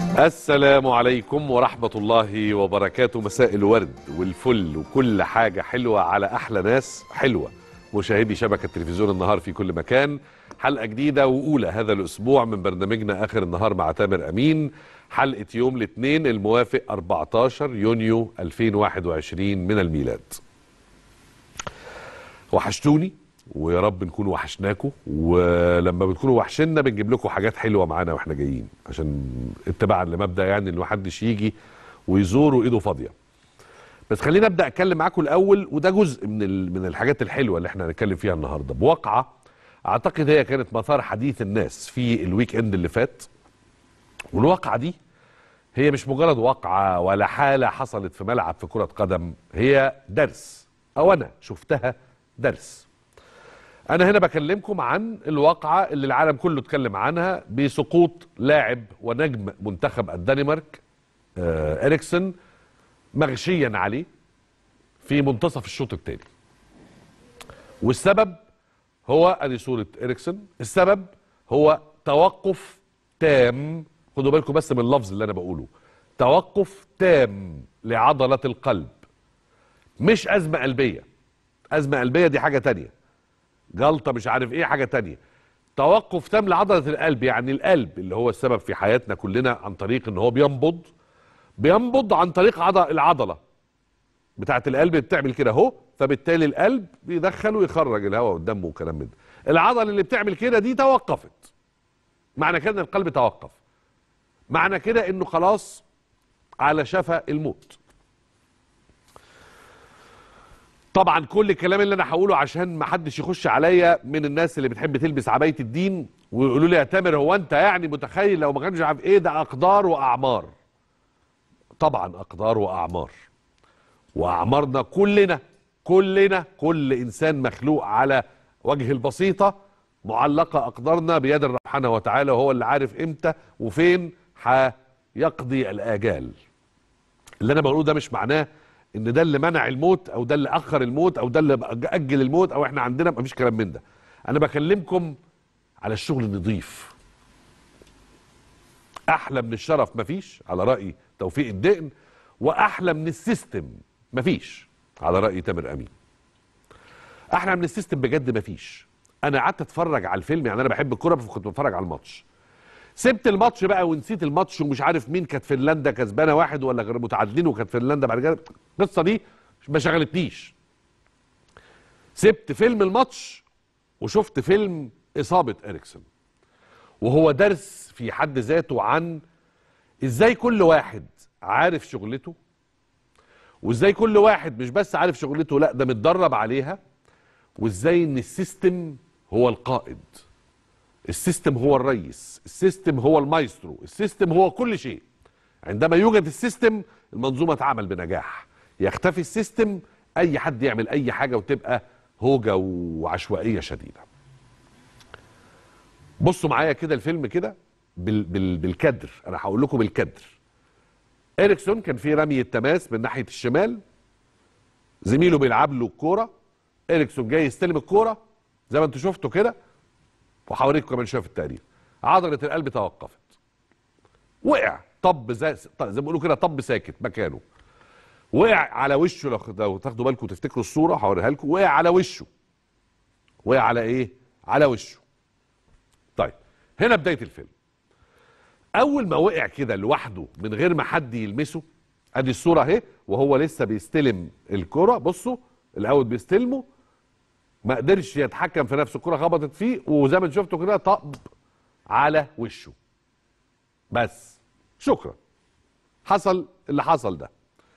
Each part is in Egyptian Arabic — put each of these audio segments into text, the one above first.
السلام عليكم ورحمة الله وبركاته مساء الورد والفل وكل حاجة حلوة على أحلى ناس حلوة مشاهدي شبكة تلفزيون النهار في كل مكان حلقة جديدة وأولى هذا الأسبوع من برنامجنا آخر النهار مع تامر أمين حلقة يوم الاثنين الموافق 14 يونيو 2021 من الميلاد وحشتوني ويا رب نكون وحشناكم ولما بتكونوا وحشنا بنجيب لكم حاجات حلوه معانا واحنا جايين عشان اتباعا لمبدا يعني ان محدش يجي ويزور وايده فاضيه بس خلينا ابدا اتكلم معاكم الاول وده جزء من ال- من الحاجات الحلوه اللي احنا هنتكلم فيها النهارده بواقعه اعتقد هي كانت مثار حديث الناس في الويك اند اللي فات والواقعه دي هي مش مجرد واقعه ولا حاله حصلت في ملعب في كره قدم هي درس او انا شفتها درس انا هنا بكلمكم عن الواقعه اللي العالم كله اتكلم عنها بسقوط لاعب ونجم منتخب الدنمارك آه اريكسن مغشيا عليه في منتصف الشوط الثاني والسبب هو ادي صوره اريكسن السبب هو توقف تام خدوا بالكم بس من اللفظ اللي انا بقوله توقف تام لعضله القلب مش ازمه قلبيه ازمه قلبيه دي حاجه تانية جلطه مش عارف ايه حاجه تانية توقف تام لعضله القلب يعني القلب اللي هو السبب في حياتنا كلنا عن طريق ان هو بينبض بينبض عن طريق عضل العضله بتاعه القلب بتعمل كده اهو فبالتالي القلب بيدخل ويخرج الهواء والدم والكلام من ده العضله اللي بتعمل كده دي توقفت معنى كده ان القلب توقف معنى كده انه خلاص على شفا الموت طبعا كل الكلام اللي انا هقوله عشان ما حدش يخش عليا من الناس اللي بتحب تلبس عبايه الدين ويقولوا لي يا تامر هو انت يعني متخيل لو ما كانش عارف ايه ده اقدار واعمار طبعا اقدار واعمار واعمارنا كلنا كلنا كل انسان مخلوق على وجه البسيطه معلقه اقدارنا بيد الرب سبحانه وتعالى وهو اللي عارف امتى وفين هيقضي الاجال اللي انا بقوله ده مش معناه ان ده اللي منع الموت او ده اللي اخر الموت او ده اللي اجل الموت او احنا عندنا مفيش كلام من ده انا بكلمكم على الشغل النظيف احلى من الشرف مفيش على راي توفيق الدقن واحلى من السيستم مفيش على راي تامر امين احلى من السيستم بجد مفيش انا قعدت اتفرج على الفيلم يعني انا بحب الكوره فكنت بتفرج على الماتش سبت الماتش بقى ونسيت الماتش ومش عارف مين كانت فنلندا كسبانه واحد ولا غير متعادلين وكانت فنلندا بعد كده القصه دي ما شغلتنيش سبت فيلم الماتش وشفت فيلم اصابه اريكسون وهو درس في حد ذاته عن ازاي كل واحد عارف شغلته وازاي كل واحد مش بس عارف شغلته لا ده متدرب عليها وازاي ان السيستم هو القائد السيستم هو الرئيس السيستم هو المايسترو السيستم هو كل شيء عندما يوجد السيستم المنظومه تعمل بنجاح يختفي السيستم اي حد يعمل اي حاجه وتبقى هوجه وعشوائيه شديده بصوا معايا كده الفيلم كده بال بال بالكدر انا هقول لكم بالكدر اريكسون كان في رمي التماس من ناحيه الشمال زميله بيلعب له الكوره اريكسون جاي يستلم الكوره زي ما انتم شفتوا كده وهوريكم كمان شويه في التقرير عضله القلب توقفت وقع طب زي زي ما بيقولوا كده طب ساكت مكانه وقع على وشه لو لو تاخدوا بالكم تفتكروا الصوره هوريها لكم وقع على وشه وقع على ايه على وشه طيب هنا بدايه الفيلم اول ما وقع كده لوحده من غير ما حد يلمسه ادي الصوره اهي وهو لسه بيستلم الكره بصوا الاول بيستلمه ما قدرش يتحكم في نفسه الكره خبطت فيه وزي ما انتوا شفتوا كده طب على وشه بس شكرا حصل اللي حصل ده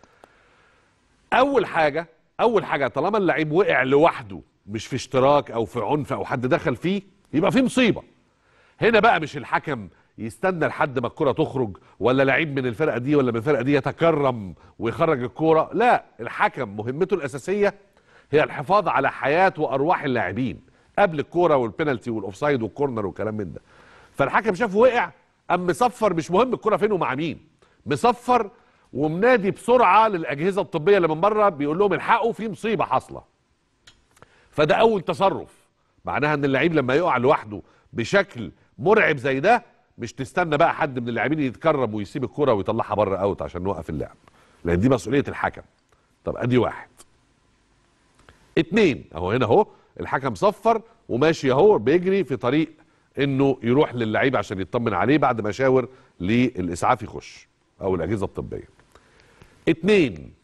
اول حاجه اول حاجه طالما اللعيب وقع لوحده مش في اشتراك او في عنف او حد دخل فيه يبقى في مصيبه هنا بقى مش الحكم يستنى لحد ما الكره تخرج ولا لعيب من الفرقه دي ولا من الفرقه دي يتكرم ويخرج الكوره لا الحكم مهمته الاساسيه هي الحفاظ على حياه وارواح اللاعبين قبل الكوره والبينالتي والاوفسايد والكورنر والكلام من ده فالحكم شافه وقع قام مصفر مش مهم الكوره فين ومع مين مصفر ومنادي بسرعه للاجهزه الطبيه اللي من بره بيقول لهم الحقوا في مصيبه حاصله فده اول تصرف معناها ان اللعيب لما يقع لوحده بشكل مرعب زي ده مش تستنى بقى حد من اللاعبين يتكرم ويسيب الكره ويطلعها بره اوت عشان نوقف اللعب لان دي مسؤوليه الحكم طب ادي واحد اتنين اهو هنا اهو الحكم صفر وماشي اهو بيجري في طريق انه يروح للعيب عشان يطمن عليه بعد ما شاور للاسعاف يخش او الاجهزه الطبيه اتنين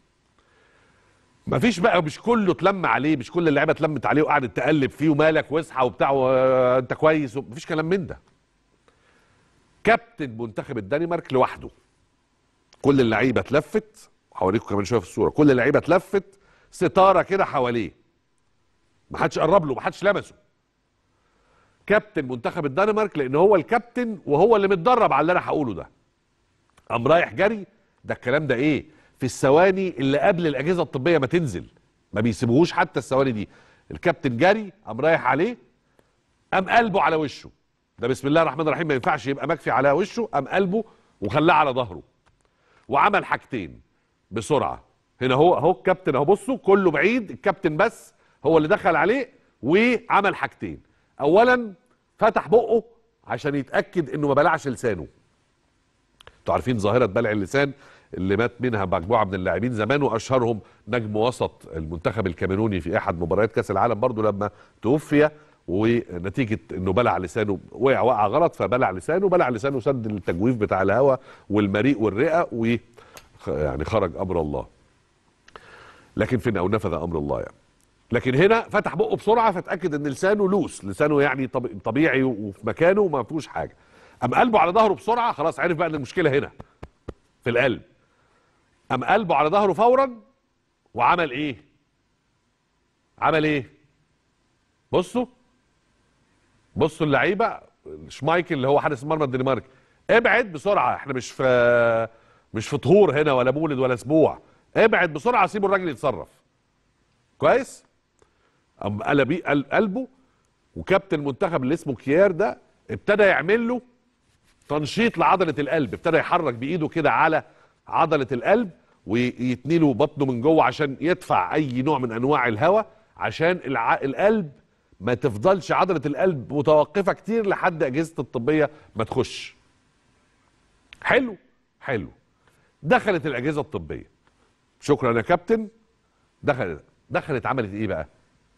مفيش بقى مش كله اتلم عليه مش كل اللعيبه اتلمت عليه وقعدت تقلب فيه ومالك واصحى وبتاع وانت كويس مفيش كلام من ده كابتن منتخب الدنمارك لوحده كل اللعيبه اتلفت هوريكم كمان شويه في الصوره كل اللعيبه اتلفت ستاره كده حواليه ما حدش قرب له ما حدش لمسه كابتن منتخب الدنمارك لان هو الكابتن وهو اللي متدرب على اللي انا هقوله ده قام رايح جري ده الكلام ده ايه في الثواني اللي قبل الاجهزه الطبيه ما تنزل ما بيسيبوهوش حتى الثواني دي الكابتن جري قام رايح عليه قام قلبه على وشه ده بسم الله الرحمن الرحيم ما ينفعش يبقى مكفي على وشه قام قلبه وخلاه على ظهره وعمل حاجتين بسرعه هنا هو اهو الكابتن اهو بصوا كله بعيد الكابتن بس هو اللي دخل عليه وعمل حاجتين اولا فتح بقه عشان يتاكد انه ما بلعش لسانه انتوا عارفين ظاهره بلع اللسان اللي مات منها مجموعه من اللاعبين زمان واشهرهم نجم وسط المنتخب الكاميروني في احد مباريات كاس العالم برضو لما توفي ونتيجه انه بلع لسانه وقع وقع غلط فبلع لسانه بلع لسانه سد التجويف بتاع الهواء والمريء والرئه و يعني خرج امر الله لكن فين او نفذ امر الله يعني لكن هنا فتح بقه بسرعه فتاكد ان لسانه لوس لسانه يعني طب- طبيعي وفي مكانه وما فيهوش حاجه قام قلبه على ظهره بسرعه خلاص عرف بقى ان المشكله هنا في القلب قام قلبه على ظهره فورا وعمل ايه عمل ايه بصوا بصوا اللعيبه شمايكل اللي هو حارس المرمى الدنماركي ابعد بسرعه احنا مش في مش في طهور هنا ولا مولد ولا اسبوع ابعد بسرعه سيبوا الراجل يتصرف كويس قام قلب قل- قلبه وكابتن المنتخب اللي اسمه كيير ده ابتدى يعمل له تنشيط لعضله القلب ابتدى يحرك بايده كده على عضله القلب ويتني له بطنه من جوه عشان يدفع اي نوع من انواع الهواء عشان الع... القلب ما تفضلش عضله القلب متوقفه كتير لحد اجهزه الطبيه ما تخش حلو حلو دخلت الاجهزه الطبيه شكرا يا كابتن دخلت دخلت عملت ايه بقى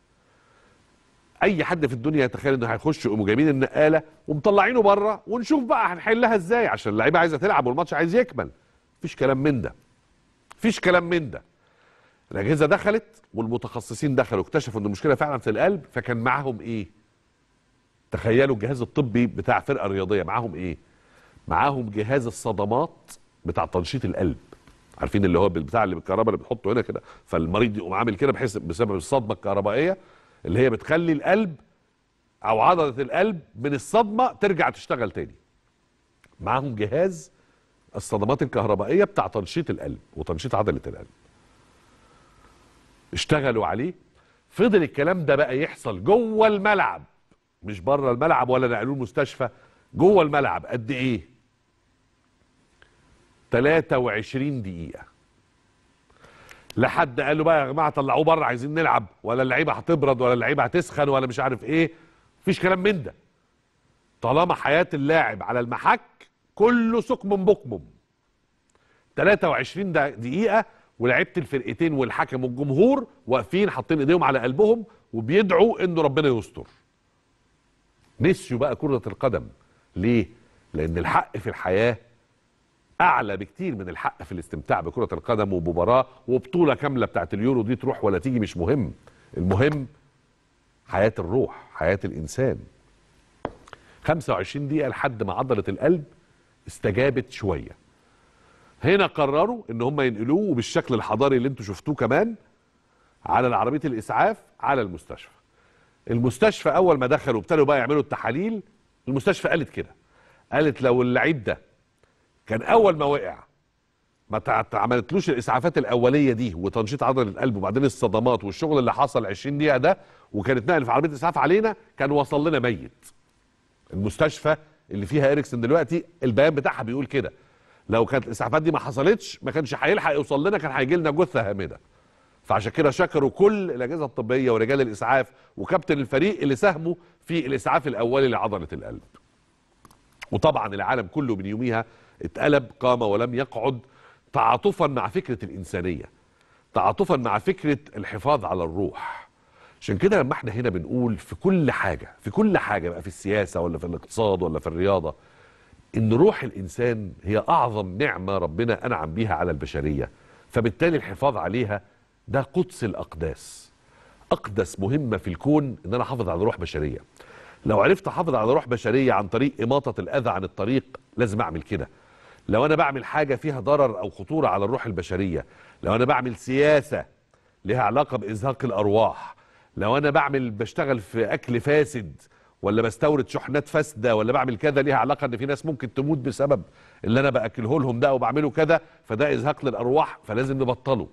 اي حد في الدنيا يتخيل انه هيخش يقوموا جايبين النقاله ومطلعينه بره ونشوف بقى هنحلها ازاي عشان اللعيبه عايزه تلعب والماتش عايز يكمل مفيش كلام من ده مفيش كلام من ده الاجهزه دخلت والمتخصصين دخلوا اكتشفوا ان المشكله فعلا في القلب فكان معاهم ايه تخيلوا الجهاز الطبي بتاع فرقه رياضيه معاهم ايه معاهم جهاز الصدمات بتاع تنشيط القلب عارفين اللي هو بالبتاع اللي بالكهرباء اللي بتحطه هنا كده فالمريض يقوم عامل كده بحيث بسبب الصدمه الكهربائيه اللي هي بتخلي القلب او عضله القلب من الصدمه ترجع تشتغل تاني معاهم جهاز الصدمات الكهربائيه بتاع تنشيط القلب وتنشيط عضله القلب اشتغلوا عليه فضل الكلام ده بقى يحصل جوه الملعب مش بره الملعب ولا نقلوه المستشفى جوه الملعب قد ايه 23 دقيقة لحد قالوا بقى يا جماعة طلعوه بره عايزين نلعب ولا اللعيبة هتبرد ولا اللعيبة هتسخن ولا مش عارف ايه مفيش كلام من ده طالما حياة اللاعب على المحك كله سكم بكم 23 دق- دقيقة ولعيبة الفرقتين والحكم والجمهور واقفين حاطين ايديهم على قلبهم وبيدعوا انه ربنا يستر نسيوا بقى كرة القدم ليه؟ لأن الحق في الحياة أعلى بكتير من الحق في الاستمتاع بكرة القدم ومباراة وبطولة كاملة بتاعت اليورو دي تروح ولا تيجي مش مهم المهم حياة الروح حياة الإنسان 25 دقيقة لحد ما عضلة القلب استجابت شوية هنا قرروا ان هم ينقلوه وبالشكل الحضاري اللي انتوا شفتوه كمان على العربية الإسعاف على المستشفى المستشفى اول ما دخلوا ابتدوا بقى يعملوا التحاليل المستشفى قالت كده قالت لو اللعيب ده كان اول ما وقع ما تع- عملتلوش الاسعافات الاوليه دي وتنشيط عضله القلب وبعدين الصدمات والشغل اللي حصل 20 دقيقه ده وكانت نقل في عربيه اسعاف علينا كان وصل لنا ميت المستشفى اللي فيها اريكسن دلوقتي البيان بتاعها بيقول كده لو كانت الاسعافات دي ما حصلتش ما كانش هيلحق يوصل لنا كان هيجي لنا جثه هامده فعشان كده شكروا كل الاجهزه الطبيه ورجال الاسعاف وكابتن الفريق اللي ساهموا في الاسعاف الاولي لعضله القلب وطبعا العالم كله من يوميها اتقلب قام ولم يقعد تعاطفا مع فكره الانسانيه تعاطفا مع فكره الحفاظ على الروح عشان كده لما احنا هنا بنقول في كل حاجه في كل حاجه بقى في السياسه ولا في الاقتصاد ولا في الرياضه ان روح الانسان هي اعظم نعمه ربنا انعم بيها على البشريه فبالتالي الحفاظ عليها ده قدس الاقداس اقدس مهمه في الكون ان انا احافظ على روح بشريه لو عرفت احافظ على روح بشريه عن طريق اماطه الاذى عن الطريق لازم اعمل كده لو انا بعمل حاجه فيها ضرر او خطوره على الروح البشريه لو انا بعمل سياسه لها علاقه بازهاق الارواح لو انا بعمل بشتغل في اكل فاسد ولا بستورد شحنات فاسده ولا بعمل كذا ليها علاقه ان في ناس ممكن تموت بسبب اللي انا باكله لهم ده وبعمله كذا فده ازهاق للارواح فلازم نبطله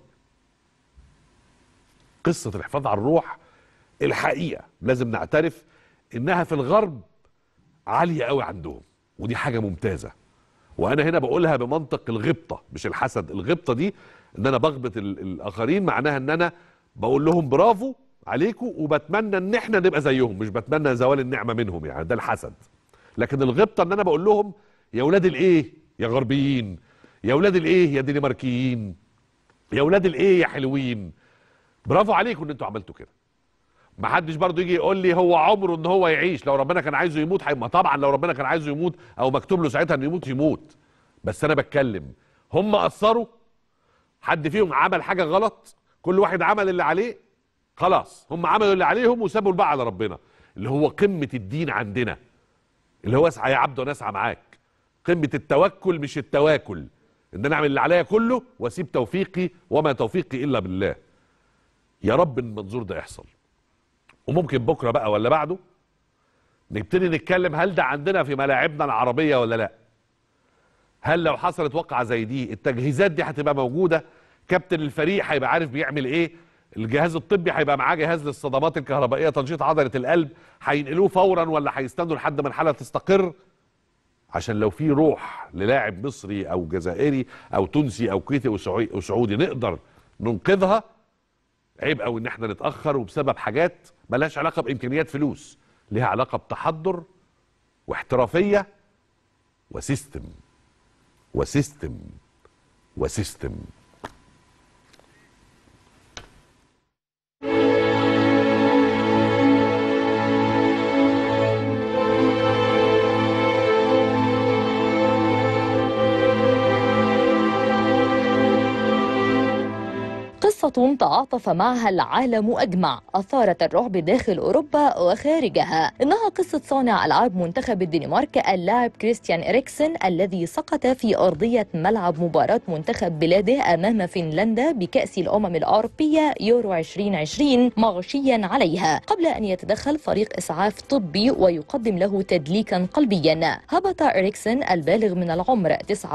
قصه الحفاظ على الروح الحقيقه لازم نعترف انها في الغرب عاليه قوي عندهم ودي حاجه ممتازه وانا هنا بقولها بمنطق الغبطه مش الحسد الغبطه دي ان انا بغبط ال- الاخرين معناها ان انا بقول لهم برافو عليكم وبتمنى ان احنا نبقى زيهم مش بتمنى زوال النعمه منهم يعني ده الحسد لكن الغبطه ان انا بقول لهم يا ولاد الايه يا غربيين يا ولاد الايه يا دنماركيين يا ولاد الايه يا حلوين برافو عليكم ان انتوا عملتوا كده ما حدش برضه يجي يقول لي هو عمره ان هو يعيش لو ربنا كان عايزه يموت حي... ما طبعا لو ربنا كان عايزه يموت او مكتوب له ساعتها انه يموت يموت بس انا بتكلم هم قصروا حد فيهم عمل حاجه غلط كل واحد عمل اللي عليه خلاص هم عملوا اللي عليهم وسابوا الباقي على ربنا اللي هو قمه الدين عندنا اللي هو اسعى يا عبد وانا اسعى معاك قمه التوكل مش التواكل ان انا اعمل اللي عليا كله واسيب توفيقي وما توفيقي الا بالله يا رب المنظور ده يحصل وممكن بكره بقى ولا بعده نبتدي نتكلم هل ده عندنا في ملاعبنا العربيه ولا لا هل لو حصلت وقعه زي دي التجهيزات دي هتبقى موجوده كابتن الفريق هيبقى عارف بيعمل ايه الجهاز الطبي هيبقى معاه جهاز للصدمات الكهربائيه تنشيط عضله القلب هينقلوه فورا ولا هيستنوا لحد ما الحاله تستقر عشان لو في روح للاعب مصري او جزائري او تونسي او كويتي او سعودي- أو سعودي نقدر ننقذها عيب قوي ان احنا نتاخر وبسبب حاجات ملهاش علاقه بامكانيات فلوس ليها علاقه بتحضر واحترافيه وسيستم وسيستم وسيستم قصة تعاطف معها العالم أجمع أثارت الرعب داخل أوروبا وخارجها إنها قصة صانع ألعاب منتخب الدنمارك اللاعب كريستيان إريكسن الذي سقط في أرضية ملعب مباراة منتخب بلاده أمام فنلندا بكأس الأمم الأوروبية يورو 2020 مغشيا عليها قبل أن يتدخل فريق إسعاف طبي ويقدم له تدليكا قلبيا هبط إريكسن البالغ من العمر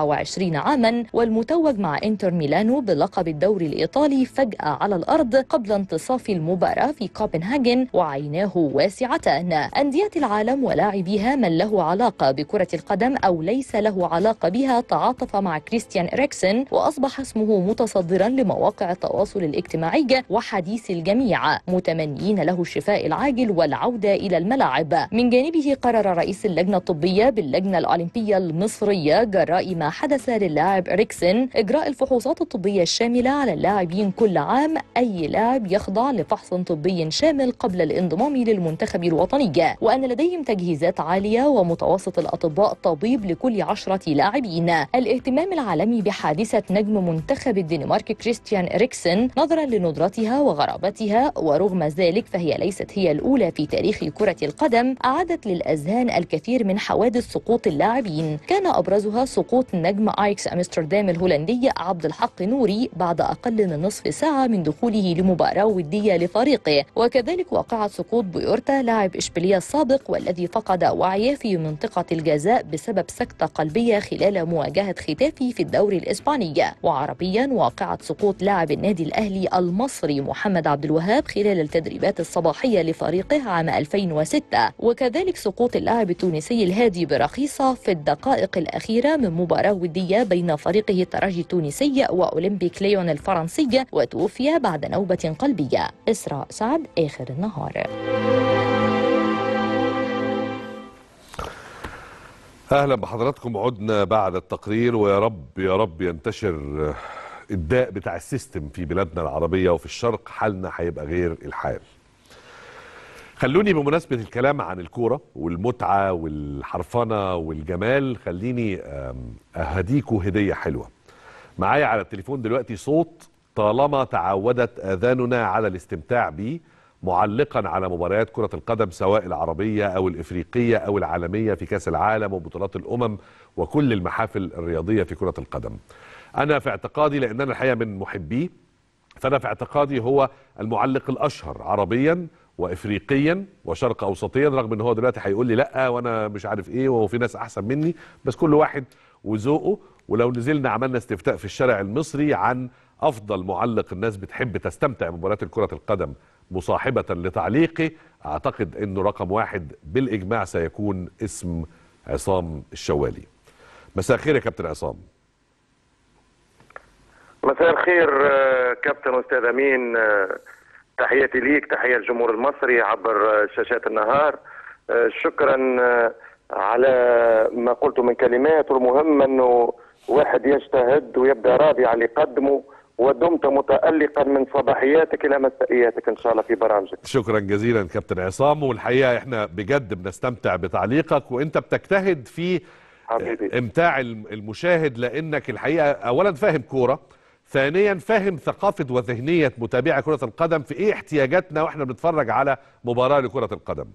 29 عاما والمتوج مع إنتر ميلانو بلقب الدوري الإيطالي فجأة على الأرض قبل انتصاف المباراة في كوبنهاجن وعيناه واسعتان أندية العالم ولاعبيها من له علاقة بكرة القدم أو ليس له علاقة بها تعاطف مع كريستيان إريكسن وأصبح اسمه متصدرا لمواقع التواصل الاجتماعي وحديث الجميع متمنيين له الشفاء العاجل والعودة إلى الملاعب من جانبه قرر رئيس اللجنة الطبية باللجنة الأولمبية المصرية جراء ما حدث للاعب إريكسن إجراء الفحوصات الطبية الشاملة على اللاعبين كل عام أي لاعب يخضع لفحص طبي شامل قبل الانضمام للمنتخب الوطني وأن لديهم تجهيزات عالية ومتوسط الأطباء طبيب لكل عشرة لاعبين الاهتمام العالمي بحادثة نجم منتخب الدنمارك كريستيان إريكسن نظرا لندرتها وغرابتها ورغم ذلك فهي ليست هي الأولى في تاريخ كرة القدم أعادت للأذهان الكثير من حوادث سقوط اللاعبين كان أبرزها سقوط نجم أيكس أمستردام الهولندي عبد الحق نوري بعد أقل من نصف ساعة من دخوله لمباراة ودية لفريقه وكذلك واقعة سقوط بيورتا لاعب إشبيلية السابق والذي فقد وعيه في منطقة الجزاء بسبب سكتة قلبية خلال مواجهة ختافي في الدوري الإسباني وعربيا واقعة سقوط لاعب النادي الأهلي المصري محمد عبد الوهاب خلال التدريبات الصباحية لفريقه عام 2006 وكذلك سقوط اللاعب التونسي الهادي برخيصة في الدقائق الأخيرة من مباراة ودية بين فريقه الترجي التونسي وأولمبيك ليون الفرنسي وتوفي بعد نوبة قلبية إسراء سعد آخر النهار اهلا بحضراتكم عدنا بعد التقرير ويا رب يا رب ينتشر الداء بتاع السيستم في بلادنا العربيه وفي الشرق حالنا هيبقى غير الحال. خلوني بمناسبه الكلام عن الكوره والمتعه والحرفنه والجمال خليني اهديكوا هديه حلوه. معايا على التليفون دلوقتي صوت طالما تعودت اذاننا على الاستمتاع بيه معلقا على مباريات كرة القدم سواء العربية أو الإفريقية أو العالمية في كأس العالم وبطولات الأمم وكل المحافل الرياضية في كرة القدم أنا في اعتقادي لأن أنا الحقيقة من محبيه فأنا في اعتقادي هو المعلق الأشهر عربيا وافريقيا وشرق اوسطيا رغم ان هو دلوقتي هيقول لي لا وانا مش عارف ايه وهو في ناس احسن مني بس كل واحد وذوقه ولو نزلنا عملنا استفتاء في الشارع المصري عن افضل معلق الناس بتحب تستمتع بمباريات كره القدم مصاحبة لتعليقي أعتقد أنه رقم واحد بالإجماع سيكون اسم عصام الشوالي مساء الخير يا كابتن عصام مساء الخير كابتن أستاذ أمين تحياتي ليك تحية الجمهور المصري عبر شاشات النهار شكرا على ما قلته من كلمات والمهم أنه واحد يجتهد ويبدأ راضي على اللي قدمه ودمت متألقا من صباحياتك إلى مسائياتك إن شاء الله في برامجك شكرا جزيلا كابتن عصام والحقيقة إحنا بجد بنستمتع بتعليقك وإنت بتجتهد في حبيبي. إمتاع المشاهد لأنك الحقيقة أولا فاهم كورة ثانيا فاهم ثقافة وذهنية متابعي كرة القدم في إيه احتياجاتنا وإحنا بنتفرج على مباراة لكرة القدم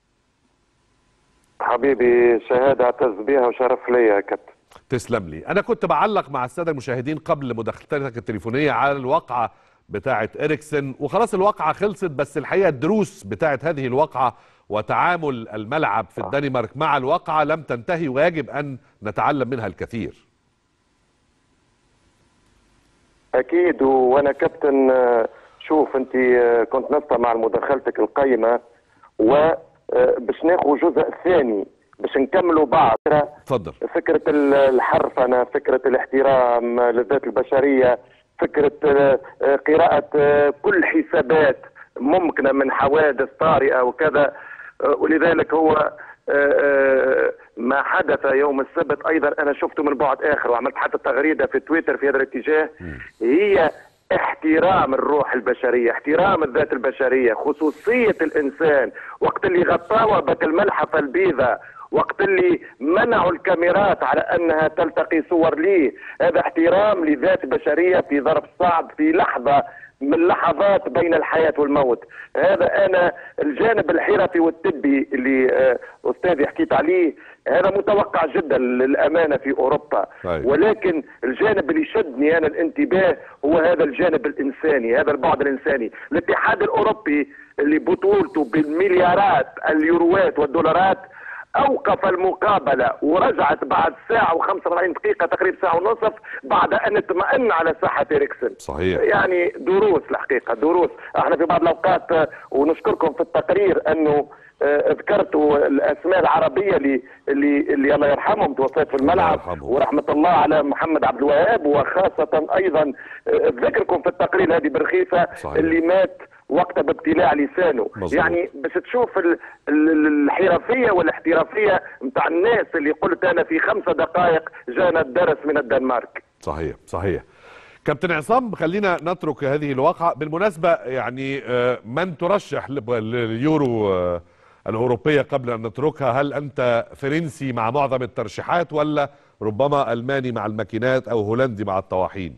حبيبي شهادة أعتز بها وشرف ليا يا كابتن تسلم لي انا كنت بعلق مع الساده المشاهدين قبل مداخلتك التليفونيه على الواقعه بتاعه اريكسن وخلاص الواقعه خلصت بس الحقيقه الدروس بتاعه هذه الواقعه وتعامل الملعب في الدنمارك مع الواقعه لم تنتهي ويجب ان نتعلم منها الكثير اكيد وانا كابتن شوف انت كنت نستمع مداخلتك القيمه وباش ناخذ جزء ثاني باش نكملوا بعض تفضل فكرة الحرفنة فكرة الاحترام للذات البشرية فكرة قراءة كل حسابات ممكنة من حوادث طارئة وكذا ولذلك هو ما حدث يوم السبت ايضا انا شفته من بعد اخر وعملت حتى تغريده في تويتر في هذا الاتجاه هي احترام الروح البشرية احترام الذات البشرية خصوصية الإنسان وقت اللي غطاوه بك الملحفة البيضاء وقت اللي منعوا الكاميرات على انها تلتقي صور ليه هذا احترام لذات بشريه في ظرف صعب في لحظه من لحظات بين الحياه والموت هذا انا الجانب الحرفي والطبي اللي آه استاذي حكيت عليه هذا متوقع جدا للامانه في اوروبا طيب. ولكن الجانب اللي شدني انا الانتباه هو هذا الجانب الانساني هذا البعد الانساني الاتحاد الاوروبي اللي بطولته بالمليارات اليوروات والدولارات اوقف المقابله ورجعت بعد ساعه و45 دقيقه تقريبا ساعه ونصف بعد ان اطمئن على ساحه اريكسن صحيح يعني دروس الحقيقه دروس احنا في بعض الاوقات ونشكركم في التقرير انه ذكرتوا الاسماء العربيه اللي اللي اللي الله يرحمهم توفات في الملعب ورحمه الله على محمد عبد الوهاب وخاصه ايضا ذكركم في التقرير هذه برخيفه صحيح. اللي مات وقت بابتلاع لسانه مظبوط. يعني بس تشوف ال- ال- الحرفيه والاحترافيه نتاع الناس اللي قلت انا في خمسة دقائق جانا الدرس من الدنمارك صحيح صحيح كابتن عصام خلينا نترك هذه الواقعة بالمناسبة يعني آه، من ترشح لب- لليورو آه، الأوروبية قبل أن نتركها هل أنت فرنسي مع معظم الترشيحات ولا ربما ألماني مع الماكينات أو هولندي مع الطواحين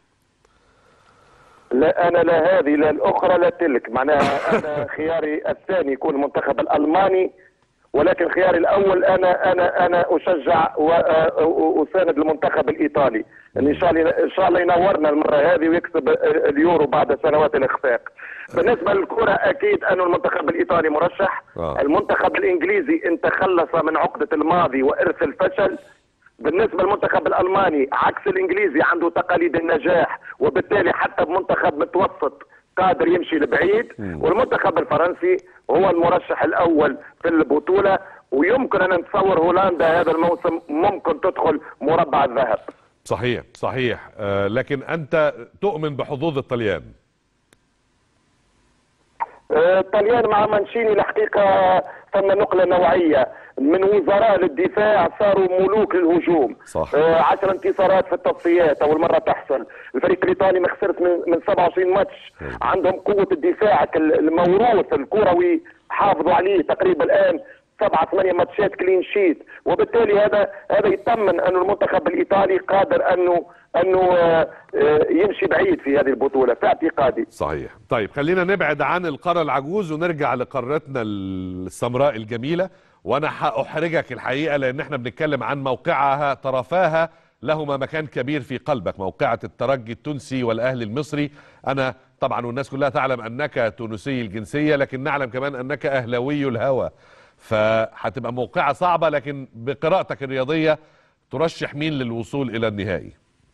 لا انا لا هذه لا الاخرى لا تلك معناها انا خياري الثاني يكون المنتخب الالماني ولكن خياري الاول انا انا انا اشجع واساند المنتخب الايطالي ان شاء الله ان شاء الله ينورنا المره هذه ويكسب اليورو بعد سنوات الاخفاق بالنسبه للكره اكيد انه المنتخب الايطالي مرشح آه. المنتخب الانجليزي ان تخلص من عقده الماضي وارث الفشل بالنسبه للمنتخب الالماني عكس الانجليزي عنده تقاليد النجاح وبالتالي حتى بمنتخب متوسط قادر يمشي لبعيد والمنتخب الفرنسي هو المرشح الاول في البطوله ويمكن ان نتصور هولندا هذا الموسم ممكن تدخل مربع الذهب صحيح صحيح آه، لكن أنت تؤمن بحظوظ الطليان آه، الطليان مع مانشيني الحقيقه ثم نقله نوعيه من وزراء للدفاع صاروا ملوك للهجوم صح. آه، 10 انتصارات في التصفيات اول مره تحصل الفريق الايطالي ما خسرت من, من 27 ماتش عندهم قوه الدفاع الموروث الكروي حافظوا عليه تقريبا الان سبعة ثمانية ماتشات كلين شيت وبالتالي هذا هذا يطمن انه المنتخب الايطالي قادر انه انه آه، آه، يمشي بعيد في هذه البطوله في اعتقادي صحيح طيب خلينا نبعد عن القارة العجوز ونرجع لقارتنا السمراء الجميلة وانا هأحرجك الحقيقة لان احنا بنتكلم عن موقعها طرفاها لهما مكان كبير في قلبك موقعة الترجي التونسي والاهلي المصري انا طبعا والناس كلها تعلم انك تونسي الجنسية لكن نعلم كمان انك اهلاوي الهوى فهتبقى موقعة صعبة لكن بقراءتك الرياضية ترشح مين للوصول الى النهائي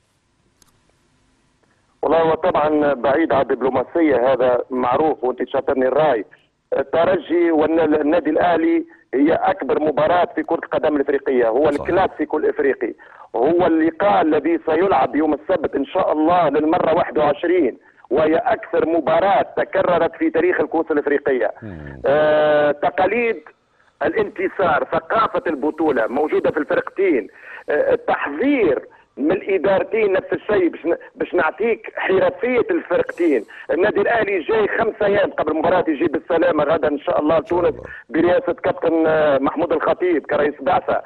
والله هو طبعا بعيد عن الدبلوماسيه هذا معروف وانت شاطرني الراي الترجي والنادي الاهلي هي اكبر مباراه في كره القدم الافريقيه هو صحيح. الكلاسيكو الافريقي هو اللقاء الذي سيلعب يوم السبت ان شاء الله للمره 21 وهي اكثر مباراه تكررت في تاريخ الكؤوس الافريقيه آه تقاليد الانتصار ثقافه البطوله موجوده في الفرقتين آه التحذير من الادارتين نفس الشيء باش ن- باش نعطيك حرفيه الفرقتين النادي الاهلي جاي خمسة ايام قبل المباراه يجي بالسلامه غدا ان شاء الله تونس الله. برئاسه كابتن آه، محمود الخطيب كرئيس بعثه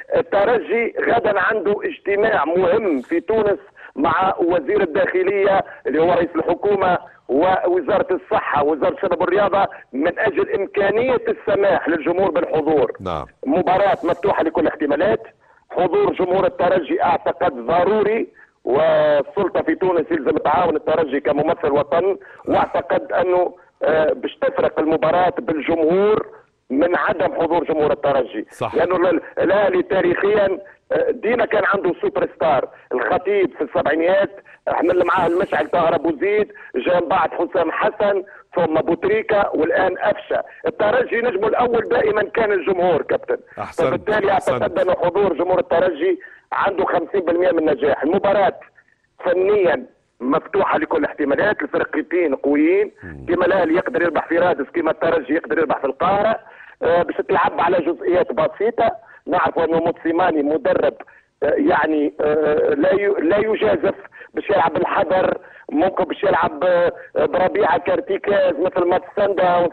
الترجي غدا عنده اجتماع مهم في تونس مع وزير الداخليه اللي هو رئيس الحكومه ووزاره الصحه ووزاره الشباب والرياضه من اجل امكانيه السماح للجمهور بالحضور نعم مباراة مفتوحة لكل الاحتمالات حضور جمهور الترجي اعتقد ضروري والسلطة في تونس يلزم تعاون الترجي كممثل وطن واعتقد انه آه، باش تفرق المباراة بالجمهور من عدم حضور جمهور الترجي صح. لانه ال- الاهلي تاريخيا آه، ديما كان عنده سوبر ستار الخطيب في السبعينيات حمل معاه المشعل طاهر ابو زيد جاء من بعد حسام حسن ثم بوتريكا والان افشا الترجي نجمه الاول دائما كان الجمهور كابتن أحسنت، فبالتالي أحسنت. اعتقد انه حضور جمهور الترجي عنده 50% من النجاح المباراه فنيا مفتوحه لكل الاحتمالات الفرقتين قويين كما الاهلي يقدر يربح في رادس كما الترجي يقدر يربح في القاهره آه، باش تلعب على جزئيات بسيطه نعرف انه موتسيماني مدرب آه، يعني آه، لا ي- لا يجازف باش يلعب بالحذر ممكن باش يلعب آه، بربيعه كارتيكاز مثل ماتش سان داونز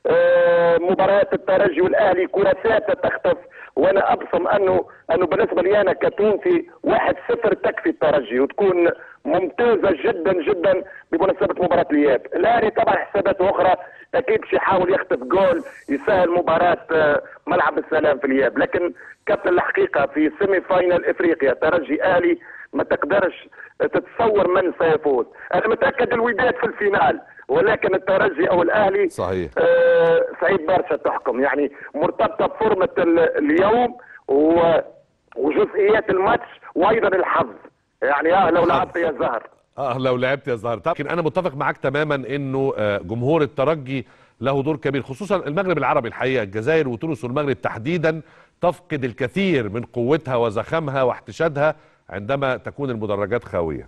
آه، مباراة الترجي والاهلي كراسات تختف وانا ابصم انه انه بالنسبه لي انا كتونسي واحد صفر تكفي الترجي وتكون ممتازه جدا جدا بمناسبه مباراه الاياب، الاهلي طبعا حسابات اخرى اكيد باش يحاول يخطف جول يسهل مباراه آه، ملعب السلام في الاياب، لكن كابتن الحقيقه في سيمي فاينل افريقيا ترجي اهلي ما تقدرش تتصور من سيفوز، انا متاكد الوداد في الفينال ولكن الترجي او الاهلي صحيح. آه، سعيد برشا تحكم يعني مرتبطه بفورمه ال- اليوم و- وجزئيات الماتش وايضا الحظ يعني اه لو الحظ. لعبت يا زهر اه لو لعبت يا زهر طب لكن انا متفق معاك تماما انه آه، جمهور الترجي له دور كبير خصوصا المغرب العربي الحقيقه الجزائر وتونس والمغرب تحديدا تفقد الكثير من قوتها وزخمها واحتشادها عندما تكون المدرجات خاويه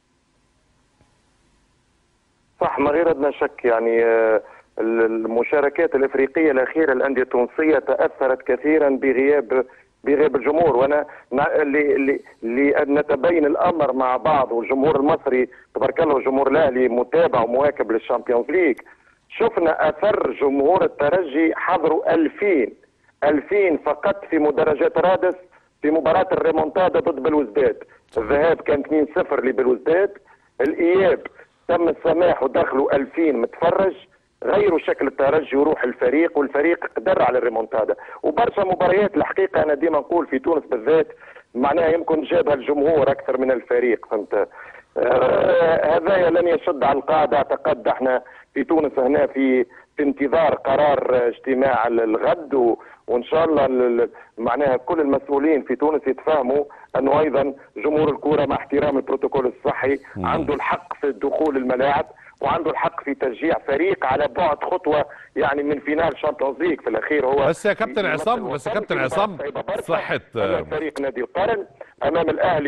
صح ما غير ادنى شك يعني آه، المشاركات الافريقيه الاخيره الانديه التونسيه تاثرت كثيرا بغياب بغياب الجمهور وانا نا- ل- ل- لنتبين الامر مع بعض والجمهور المصري تبارك الله الجمهور الاهلي متابع ومواكب للشامبيونز ليج شفنا اثر جمهور الترجي حضروا 2000 2000 فقط في مدرجات رادس في مباراه الريمونتادا ضد بلوزداد الذهاب كان 2-0 لبلوزداد الاياب تم السماح ودخلوا 2000 متفرج غيروا شكل الترجي وروح الفريق والفريق قدر على الريمونتادا وبرشا مباريات الحقيقه انا ديما نقول في تونس بالذات معناها يمكن جابها الجمهور اكثر من الفريق فهمت آه، هذايا لن يشد على القاعده اعتقد احنا في تونس هنا في في انتظار قرار آه، اجتماع ال- الغد و وان شاء الله ال- ال- معناها كل المسؤولين في تونس يتفاهموا انه ايضا جمهور الكوره مع احترام البروتوكول الصحي عنده الحق في دخول الملاعب وعنده الحق في تشجيع فريق على بعد خطوه يعني من فينال شامبيونز ليج في الاخير هو بس يا كابتن يمثل عصام- بس يا وطن كابتن في عصام، مباراة صعبة برشا صحة- أمام فريق نادي القرن امام الاهلي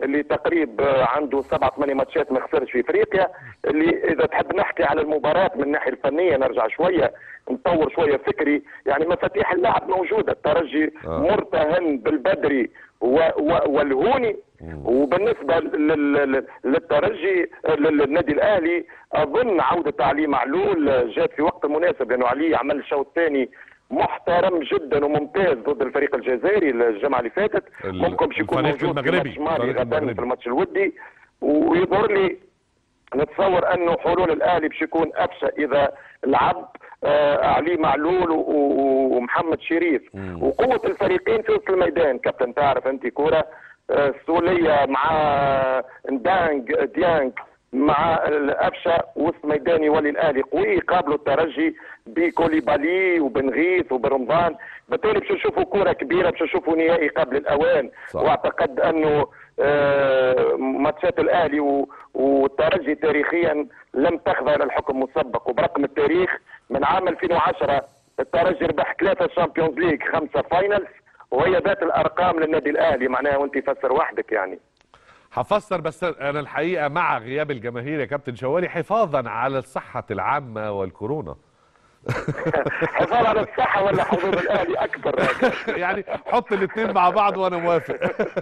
اللي تقريب آه، عنده سبعة ثمانية ماتشات ما خسرش في افريقيا اللي اذا تحب نحكي على المباراة من الناحية الفنية نرجع شوية نطور شوية فكري يعني مفاتيح اللعب موجودة الترجي آه. مرتهن بالبدري و و والهوني وبالنسبة لل- لل- للترجي للنادي الأهلي أظن عودة علي معلول جات في وقت مناسب لأنه علي عمل الشوط الثاني محترم جدا وممتاز ضد الفريق الجزائري الجمعة اللي فاتت ال- ممكن باش يكون الفريق موجود المغربي، في ماتش مالي الفريق غدا المغربي. في الماتش الودي ويظهر لي نتصور انه حلول الاهلي باش يكون افشى اذا لعب آه علي معلول و- و- ومحمد شريف وقوه الفريقين في وسط الميدان كابتن تعرف انت كوره آه السوليه مع ندانج ديانج مع الافشى وسط ميدان يولي الاهلي قوي قابلوا الترجي بكوليبالي وبن غيث وبرمضان بالتالي باش نشوفوا كره كبيره باش نشوفوا نهائي قبل الاوان صح. واعتقد انه آه، ماتشات الاهلي و- والترجي تاريخيا لم تخضع للحكم مسبق وبرقم التاريخ من عام 2010 الترجي ربح ثلاثه شامبيونز ليج خمسه فاينلز وهي ذات الارقام للنادي الاهلي معناها وانت فسر وحدك يعني هفسر بس انا الحقيقه مع غياب الجماهير يا كابتن شوالي حفاظا على الصحه العامه والكورونا حفاظ على الصحه ولا حظوظ الاهلي اكبر يعني حط الاثنين مع بعض وانا موافق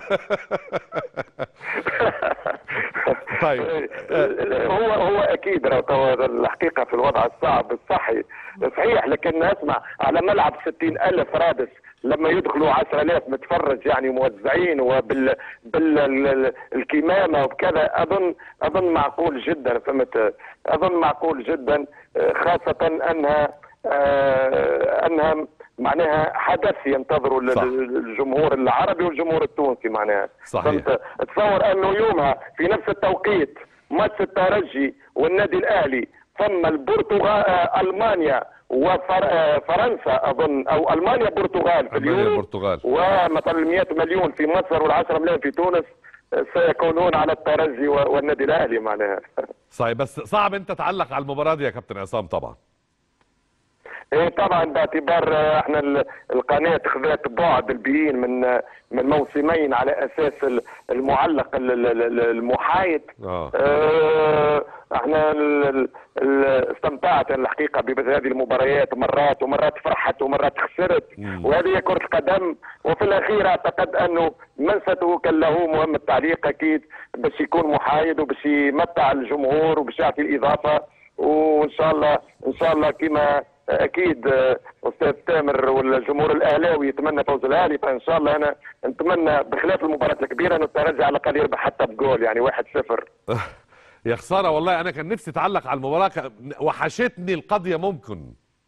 طيب هو هو اكيد راه توا الحقيقه في الوضع الصعب الصحي صحيح لكن اسمع على ملعب 60 الف رادس لما يدخلوا 10000 متفرج يعني موزعين وبال بالكمامه وبكذا اظن اظن معقول جدا فهمت اظن معقول جدا آه، خاصه انها آه، انها معناها حدث ينتظره ال- صح. الجمهور العربي والجمهور التونسي معناها صحيح. فهمت؟ تصور انه يومها في نفس التوقيت ماتش الترجي والنادي الاهلي ثم البرتغال آه، المانيا وفرنسا اظن او المانيا برتغال في ألمانيا اليورو البرتغال. ومثلا 100 مليون في مصر وال10 مليون في تونس آه، سيكونون على الترجي و- والنادي الاهلي معناها صحيح بس صعب انت تعلق على المباراه دي يا كابتن عصام طبعا ايه طبعا باعتبار آه، احنا ال- القناه خذت بعد البيين من آه، من موسمين على اساس ال- المعلق ال- ال- ال- المحايد آه. آه، احنا ال- ال- ال- استمتعت الحقيقه بمثل هذه المباريات مرات ومرات فرحت ومرات خسرت وهذه هي كره القدم وفي الاخير اعتقد انه من ستوكل له مهم التعليق اكيد باش يكون محايد وباش يمتع الجمهور وباش يعطي الاضافه وان شاء الله ان شاء الله كما اكيد آه، استاذ تامر والجمهور الاهلاوي يتمنى فوز الاهلي فان شاء الله انا نتمنى بخلاف المباراه الكبيره انه الترجي على الاقل يربح حتى بجول يعني 1-0 يا خساره والله انا كان نفسي اتعلق على المباراه ك- وحشتني القضيه ممكن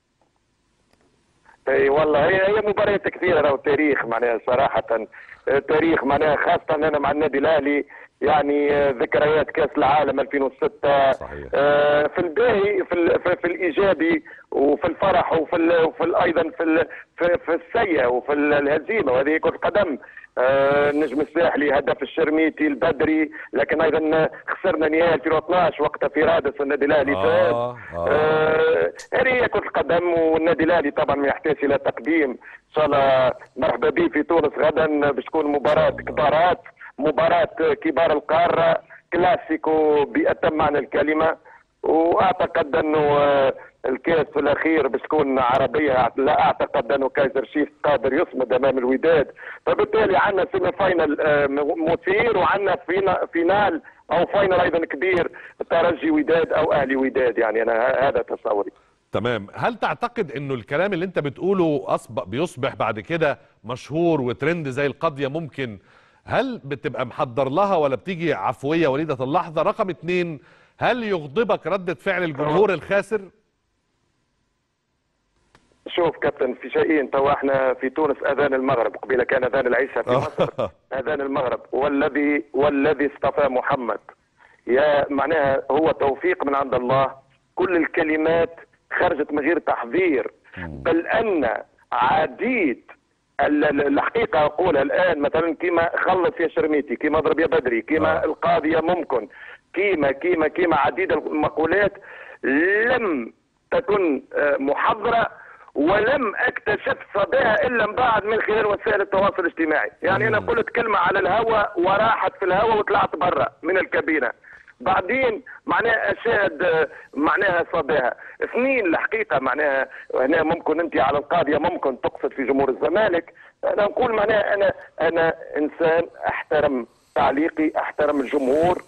اي والله هي هي مباريات كثيره راهو تاريخ معناها صراحه آه، تاريخ معناها خاصه انا مع النادي الاهلي يعني آه، ذكريات كاس العالم 2006 صحيح. آه، في الباهي في, ال- في, في الايجابي وفي الفرح وفي ال وفي ال ايضا في ال في, في السيء وفي ال- الهزيمه وهذه كره قدم آه، النجم الساحلي هدف الشرميتي البدري لكن ايضا خسرنا نهائي 2012 وقتها في رادس النادي الاهلي آه، فاز آه. آه، هذه هي كرة القدم والنادي الاهلي طبعا ما يحتاج الى تقديم ان شاء الله مرحبا به في تونس غدا باش تكون مباراة كبارات مباراة كبار القارة كلاسيكو بأتم معنى الكلمة واعتقد انه آه، الكاس في الاخير باش تكون عربيه لا اعتقد انه كايزر شيف قادر يصمد امام الوداد فبالتالي عندنا سيمي فاينل آه، مثير وعندنا فينا- فينال او فاينل ايضا كبير ترجي وداد او اهلي وداد يعني انا ه- هذا تصوري تمام هل تعتقد انه الكلام اللي انت بتقوله اصبح بيصبح بعد كده مشهور وترند زي القضيه ممكن هل بتبقى محضر لها ولا بتيجي عفويه وليده اللحظه رقم اتنين هل يغضبك ردة فعل الجمهور الخاسر شوف كابتن في شيئين توا احنا في تونس اذان المغرب قبيله كان اذان العشاء في مصر اذان المغرب والذي والذي اصطفى محمد يا معناها هو توفيق من عند الله كل الكلمات خرجت من غير تحذير بل ان عديد ال- ال- الحقيقه اقولها الان مثلا كيما خلص يا شرميتي كيما اضرب يا بدري كيما آه. القاضيه ممكن كيما كيما كيما عديد المقولات لم تكن آه، محضره ولم اكتشف صداها الا من بعد من خلال وسائل التواصل الاجتماعي يعني انا قلت كلمه على الهواء وراحت في الهواء وطلعت برا من الكابينه بعدين معناها اشاهد آه، معناها صداها اثنين الحقيقه معناها هنا ممكن انت على القاضيه ممكن تقصد في جمهور الزمالك انا نقول معناها انا انا انسان احترم تعليقي احترم الجمهور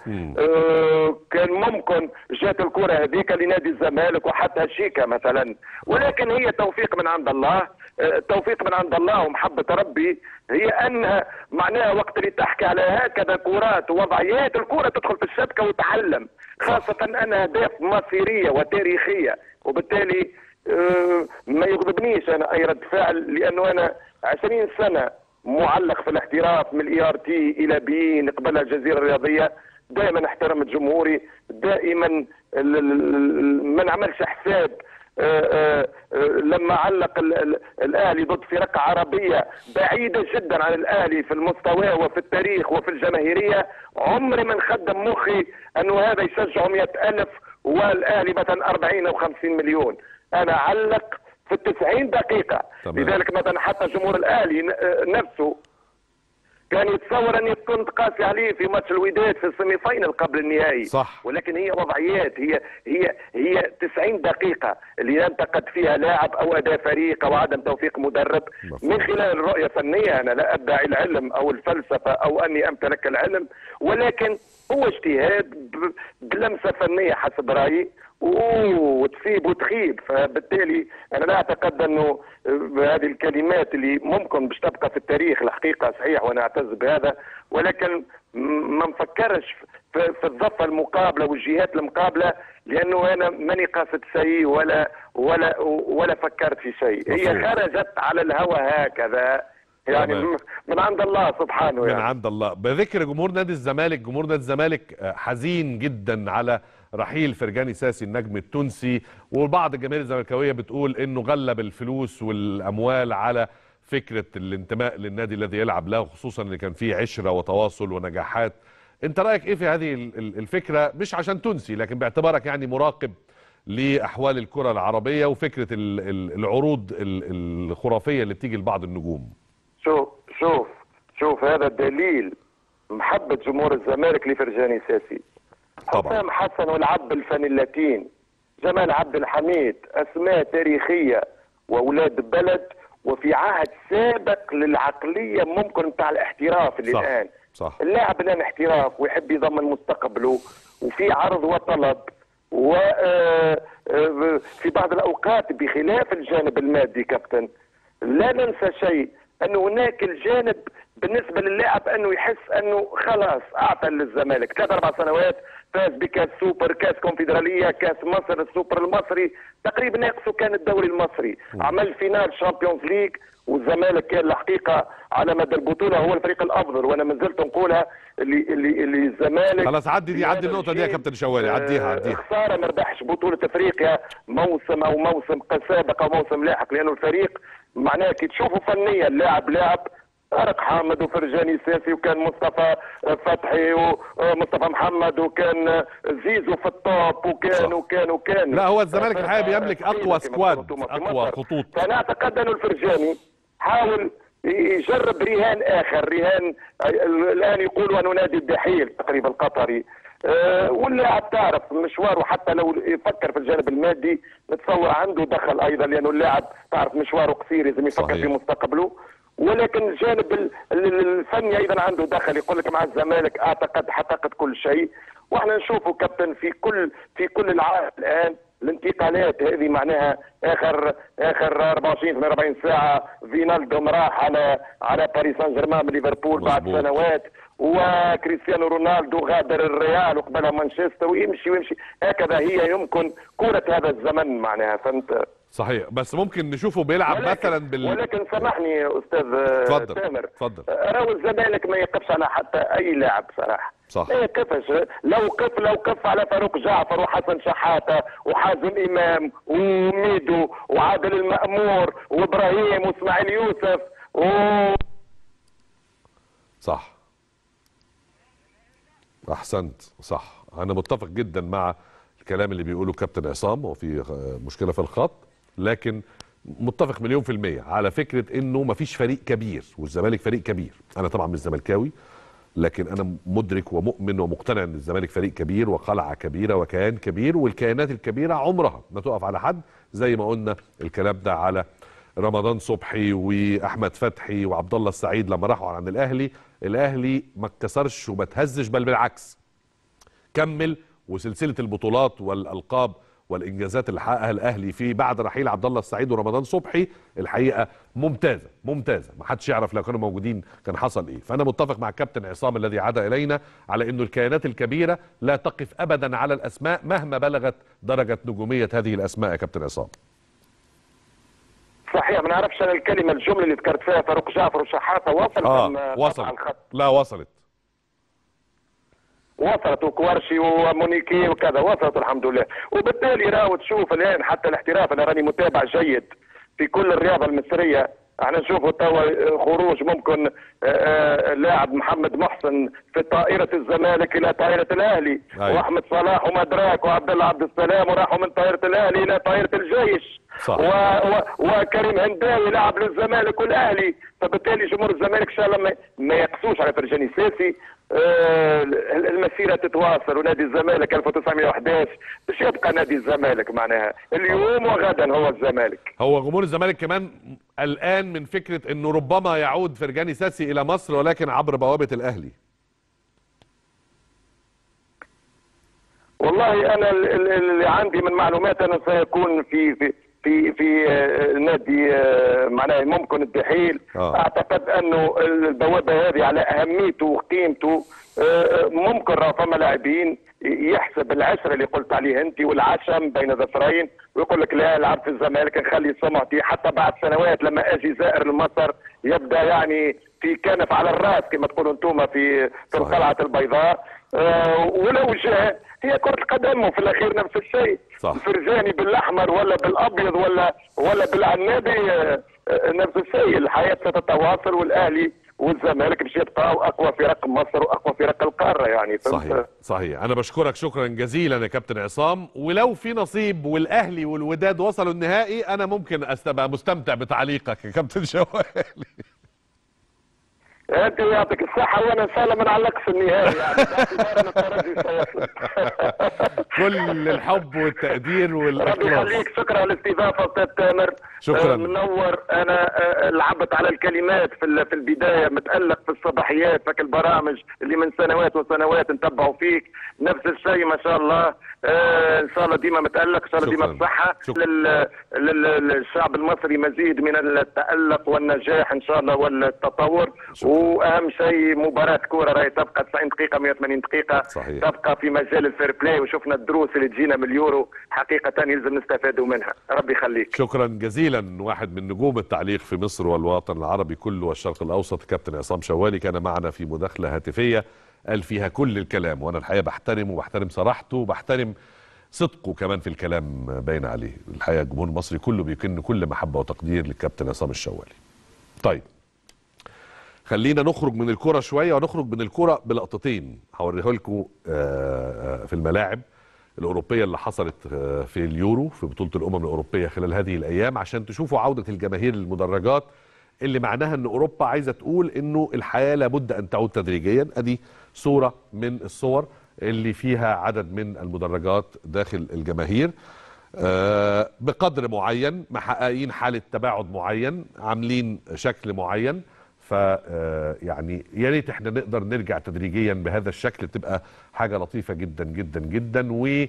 آه كان ممكن جات الكره هذيك لنادي الزمالك وحتى شيكا مثلا ولكن هي توفيق من عند الله آه توفيق من عند الله ومحبه ربي هي ان معناها وقت اللي تحكي على هكذا كرات ووضعيات الكره تدخل في الشبكه وتعلم خاصه ان اهداف مصيريه وتاريخيه وبالتالي آه ما يغضبنيش انا اي رد فعل لانه انا 20 سنه معلق في الاحتراف من الاي ار تي الى بيين قبل الجزيره الرياضيه دائما احترمت جمهوري دائما ال- ال- ال- ما نعملش حساب آه، آه، آه، لما علق ال- ال- الاهلي ضد فرق عربيه بعيده جدا عن الاهلي في المستوى وفي التاريخ وفي الجماهيريه عمري ما نخدم مخي انه هذا يشجعوا مئة الف والاهلي مثلا 40 او 50 مليون انا علق في التسعين دقيقة تمام. لذلك مثلا حتى جمهور الأهلي ن- آه، نفسه كان يتصور أني كنت قاسي عليه في ماتش الوداد في السيمي فاينل قبل النهائي صح. ولكن هي وضعيات هي هي هي 90 دقيقة اللي ينتقد فيها لاعب أو أداء فريق أو عدم توفيق مدرب مفهوم. من خلال الرؤية الفنية أنا لا أدعي العلم أو الفلسفة أو أني أمتلك العلم ولكن هو اجتهاد ب- بلمسة فنية حسب رأيي وتسيب وتخيب فبالتالي انا لا اعتقد انه هذه الكلمات اللي ممكن باش تبقى في التاريخ الحقيقه صحيح وانا اعتز بهذا ولكن م- ما نفكرش في, في الضفه المقابله والجهات المقابله لانه انا ماني قاصد شيء ولا ولا ولا فكرت في شيء هي مفهوم. خرجت على الهوى هكذا يعني تمام. م- من عند الله سبحانه من يعني عند الله بذكر جمهور نادي الزمالك جمهور نادي الزمالك آه، حزين جدا على رحيل فرجاني ساسي النجم التونسي وبعض الجماهير الزملكاويه بتقول انه غلب الفلوس والاموال على فكره الانتماء للنادي الذي يلعب له خصوصا ان كان فيه عشره وتواصل ونجاحات انت رايك ايه في هذه ال- ال- الفكره مش عشان تونسي لكن باعتبارك يعني مراقب لاحوال الكره العربيه وفكره ال- ال- العروض ال- الخرافيه اللي بتيجي لبعض النجوم شوف شوف شوف هذا دليل محبة جمهور الزمالك لفرجاني ساسي طبعا. حسام حسن والعب الفانيلاتين جمال عبد الحميد أسماء تاريخية وأولاد بلد وفي عهد سابق للعقلية ممكن بتاع الاحتراف اللي صح، الآن صح. اللاعب الآن احتراف ويحب يضمن مستقبله وفي عرض وطلب وفي بعض الأوقات بخلاف الجانب المادي كابتن لا ننسى شيء انه هناك الجانب بالنسبه للاعب انه يحس انه خلاص اعطى للزمالك ثلاث اربع سنوات فاز بكاس سوبر كاس كونفدراليه كاس مصر السوبر المصري تقريبا ناقصه كان الدوري المصري عمل فينال شامبيونز ليج والزمالك كان الحقيقه على مدى البطوله هو الفريق الافضل وانا ما زلت نقولها اللي اللي اللي الزمالك خلاص عدي دي في عدي هذا النقطه دي يا الجيل، كابتن شوالي عديها آه، عديها خساره ما ربحش بطوله افريقيا موسم او موسم سابق او موسم لاحق لانه الفريق معناه كي تشوفوا فنيا اللاعب لاعب طارق حامد وفرجاني ساسي وكان مصطفى فتحي ومصطفى محمد وكان زيزو في الطوب وكان صح. وكان وكان لا هو الزمالك الحقيقه بيملك ثقيلة اقوى كما سكواد قلتم في اقوى مصر. خطوط فانا اعتقد انه الفرجاني حاول يجرب رهان اخر رهان الان يقولوا انه نادي الدحيل تقريبا القطري أه واللاعب تعرف مشواره حتى لو يفكر في الجانب المادي نتصور عنده دخل ايضا لانه اللاعب تعرف مشواره قصير لازم يفكر صحيح. في مستقبله ولكن الجانب ال- ال- الفني ايضا عنده دخل يقول لك مع الزمالك اعتقد حققت كل شيء واحنا نشوفه كابتن في كل في كل العالم الان الانتقالات هذه معناها اخر اخر 24 48 ساعه فينالدوم راح على على باريس سان جيرمان من ليفربول بعد مظبوط. سنوات وكريستيانو رونالدو غادر الريال وقبلها مانشستر ويمشي ويمشي هكذا هي يمكن كرة هذا الزمن معناها فهمت صحيح بس ممكن نشوفه بيلعب ولكن- مثلا بال ولكن سامحني يا استاذ آه، اتفضل، تامر اتفضل. آه، راهو الزمالك ما يقفش على حتى اي لاعب صراحه صح. ما يقفش لو قف لو قف على فاروق جعفر وحسن شحاته وحازم امام وميدو وعادل المامور وابراهيم واسماعيل يوسف و صح احسنت صح انا متفق جدا مع الكلام اللي بيقوله كابتن عصام هو في آه، مشكله في الخط لكن متفق مليون في المية على فكرة انه مفيش فريق كبير والزمالك فريق كبير انا طبعا مش زملكاوي لكن انا مدرك ومؤمن ومقتنع ان الزمالك فريق كبير وقلعة كبيرة وكيان كبير والكيانات الكبيرة عمرها ما تقف على حد زي ما قلنا الكلام ده على رمضان صبحي واحمد فتحي وعبد الله السعيد لما راحوا عن الاهلي الاهلي ما اتكسرش وما تهزش بل بالعكس كمل وسلسله البطولات والالقاب والانجازات اللي حققها الاهلي في بعد رحيل عبد الله السعيد ورمضان صبحي الحقيقه ممتازه ممتازه ما حدش يعرف لو كانوا موجودين كان حصل ايه فانا متفق مع الكابتن عصام الذي عاد الينا على انه الكيانات الكبيره لا تقف ابدا على الاسماء مهما بلغت درجه نجوميه هذه الاسماء يا كابتن عصام صحيح ما نعرفش انا الكلمه الجمله اللي ذكرت فيها فاروق جعفر وشحاته وصلت أم اه قطع وصلت الخط لا وصلت وصلت وكوارشي ومونيكي وكذا وصلت الحمد لله وبالتالي راهو تشوف الان حتى الاحتراف انا راني متابع جيد في كل الرياضه المصريه احنا نشوفوا توا خروج ممكن آه، آه، لاعب محمد محسن في طائره الزمالك الى طائره الاهلي أيوة. واحمد صلاح ومدراك وعبد الله عبد السلام وراحوا من طائره الاهلي الى طائره الجيش صح. و... و... وكريم هنداوي لاعب للزمالك والاهلي فبالتالي جمهور الزمالك ان شاء الله ما, ما يقسوش على فرجاني ساسي آه المسيره تتواصل ونادي الزمالك 1911 باش يبقى نادي الزمالك معناها اليوم وغدا هو الزمالك هو جمهور الزمالك كمان قلقان من فكره انه ربما يعود فرجاني ساسي الى مصر ولكن عبر بوابه الاهلي والله انا ال- ال- اللي عندي من معلومات انه سيكون في في في في آه، نادي آه، معناه ممكن الدحيل آه. اعتقد انه البوابه هذه على اهميته وقيمته آه، ممكن راه فما لاعبين يحسب العشره اللي قلت عليه انت والعشم بين ظفرين ويقول لك لا العب في الزمالك نخلي سمعتي حتى بعد سنوات لما اجي زائر لمصر يبدا يعني في كنف على الراس كما تقولوا انتم في في صحيح. القلعه البيضاء آه، ولو جاء هي كرة القدم وفي الأخير نفس الشيء صح. فرجاني بالأحمر ولا بالأبيض ولا ولا بالعنابي آه، آه، نفس الشيء الحياة ستتواصل والأهلي والزمالك باش يبقاو أقوى فرق مصر وأقوى فرق القارة يعني فهمت؟ صحيح صحيح انا بشكرك شكرا جزيلا يا كابتن عصام ولو في نصيب والاهلي والوداد وصلوا النهائي انا ممكن استبقى مستمتع بتعليقك يا كابتن شوالي أنت يعطيك الصحة وأنا إن شاء الله ما نعلقش النهائي يعني باعتبار أن الترجي سيصل كل الحب والتقدير ربي والاخلاص يخليك شكرا على الاستضافه استاذ تامر شكراً. آه، منور انا آه، لعبت على الكلمات في ال- في البدايه متالق في الصباحيات فك البرامج اللي من سنوات وسنوات نتبعوا فيك نفس الشيء ما شاء الله آه، ان شاء الله ديما متالق ان شاء الله شكراً. ديما بصحه شكراً. لل- لل- للشعب المصري مزيد من التالق والنجاح ان شاء الله والتطور شكراً. واهم شيء مباراه كوره راهي تبقى 90 دقيقه 180 دقيقه صحيح. تبقى في مجال الفير بلاي وشفنا الدروس اللي تجينا من اليورو حقيقه يلزم نستفادوا منها ربي يخليك شكرا جزيلا واحد من نجوم التعليق في مصر والوطن العربي كله والشرق الاوسط كابتن عصام شوالي كان معنا في مداخله هاتفيه قال فيها كل الكلام وانا الحقيقه بحترمه وبحترم صراحته وبحترم صدقه كمان في الكلام باين عليه الحقيقه الجمهور المصري كله بيكن كل محبه وتقدير للكابتن عصام الشوالي طيب خلينا نخرج من الكرة شوية ونخرج من الكرة بلقطتين هوريه لكم آه، آه، في الملاعب الأوروبية اللي حصلت آه، في اليورو في بطولة الأمم الأوروبية خلال هذه الأيام عشان تشوفوا عودة الجماهير للمدرجات اللي معناها أن أوروبا عايزة تقول أنه الحياة لابد أن تعود تدريجيا أدي صورة من الصور اللي فيها عدد من المدرجات داخل الجماهير آه، بقدر معين محققين حالة تباعد معين عاملين شكل معين ف آه، يعني يا ريت احنا نقدر نرجع تدريجيا بهذا الشكل تبقى حاجه لطيفه جدا جدا جدا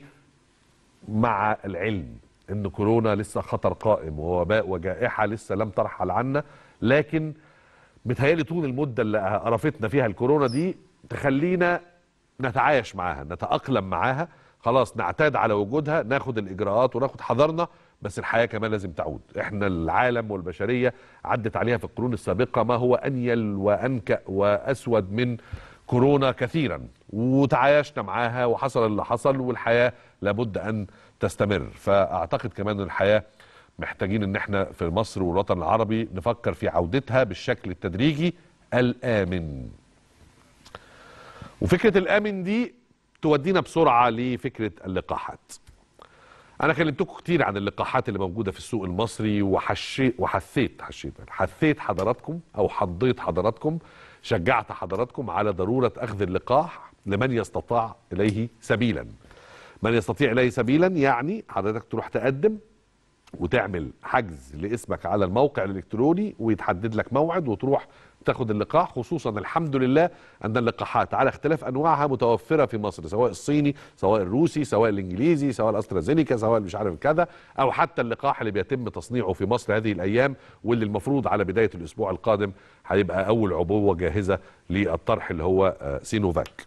ومع العلم ان كورونا لسه خطر قائم ووباء وجائحه لسه لم ترحل عنا لكن متهيألي طول المده اللي قرفتنا فيها الكورونا دي تخلينا نتعايش معاها نتأقلم معاها خلاص نعتاد على وجودها ناخد الإجراءات وناخد حذرنا بس الحياة كمان لازم تعود احنا العالم والبشرية عدت عليها في القرون السابقة ما هو أنيل وأنكأ وأسود من كورونا كثيرا وتعايشنا معاها وحصل اللي حصل والحياة لابد أن تستمر فأعتقد كمان أن الحياة محتاجين ان احنا في مصر والوطن العربي نفكر في عودتها بالشكل التدريجي الآمن وفكرة الآمن دي تودينا بسرعة لفكرة اللقاحات انا كلمتكم كتير عن اللقاحات اللي موجوده في السوق المصري وحشيت وحثيت حشيت حثيت حضراتكم او حضيت حضراتكم شجعت حضراتكم على ضروره اخذ اللقاح لمن يستطاع اليه سبيلا من يستطيع اليه سبيلا يعني حضرتك تروح تقدم وتعمل حجز لاسمك على الموقع الالكتروني ويتحدد لك موعد وتروح تاخد اللقاح خصوصا الحمد لله ان اللقاحات على اختلاف انواعها متوفره في مصر سواء الصيني سواء الروسي سواء الانجليزي سواء الاسترازينيكا سواء مش عارف كذا او حتى اللقاح اللي بيتم تصنيعه في مصر هذه الايام واللي المفروض على بدايه الاسبوع القادم هيبقى اول عبوه جاهزه للطرح اللي هو آه، سينوفاك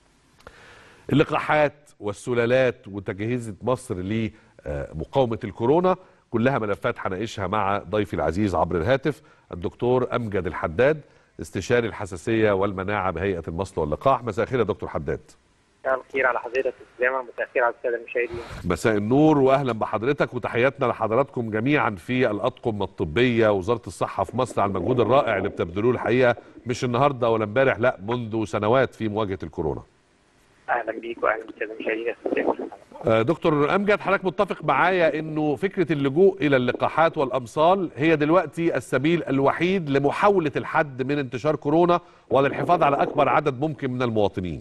اللقاحات والسلالات وتجهيزة مصر لمقاومة الكورونا كلها ملفات هناقشها مع ضيفي العزيز عبر الهاتف الدكتور أمجد الحداد استشاري الحساسية والمناعة بهيئة المصل واللقاح مساء الخير يا دكتور حداد مساء الخير على حضرتك السلامة مساء الخير على السادة المشاهدين مساء النور واهلا بحضرتك وتحياتنا لحضراتكم جميعا في الاطقم الطبيه وزاره الصحه في مصر على المجهود الرائع اللي بتبذلوه الحقيقه مش النهارده ولا امبارح لا منذ سنوات في مواجهه الكورونا. أهلا بيك وأهلا بالسادة المشاهدين يا أستاذ سامر. آه، دكتور امجد حضرتك متفق معايا انه فكره اللجوء الى اللقاحات والامصال هي دلوقتي السبيل الوحيد لمحاوله الحد من انتشار كورونا وللحفاظ على اكبر عدد ممكن من المواطنين.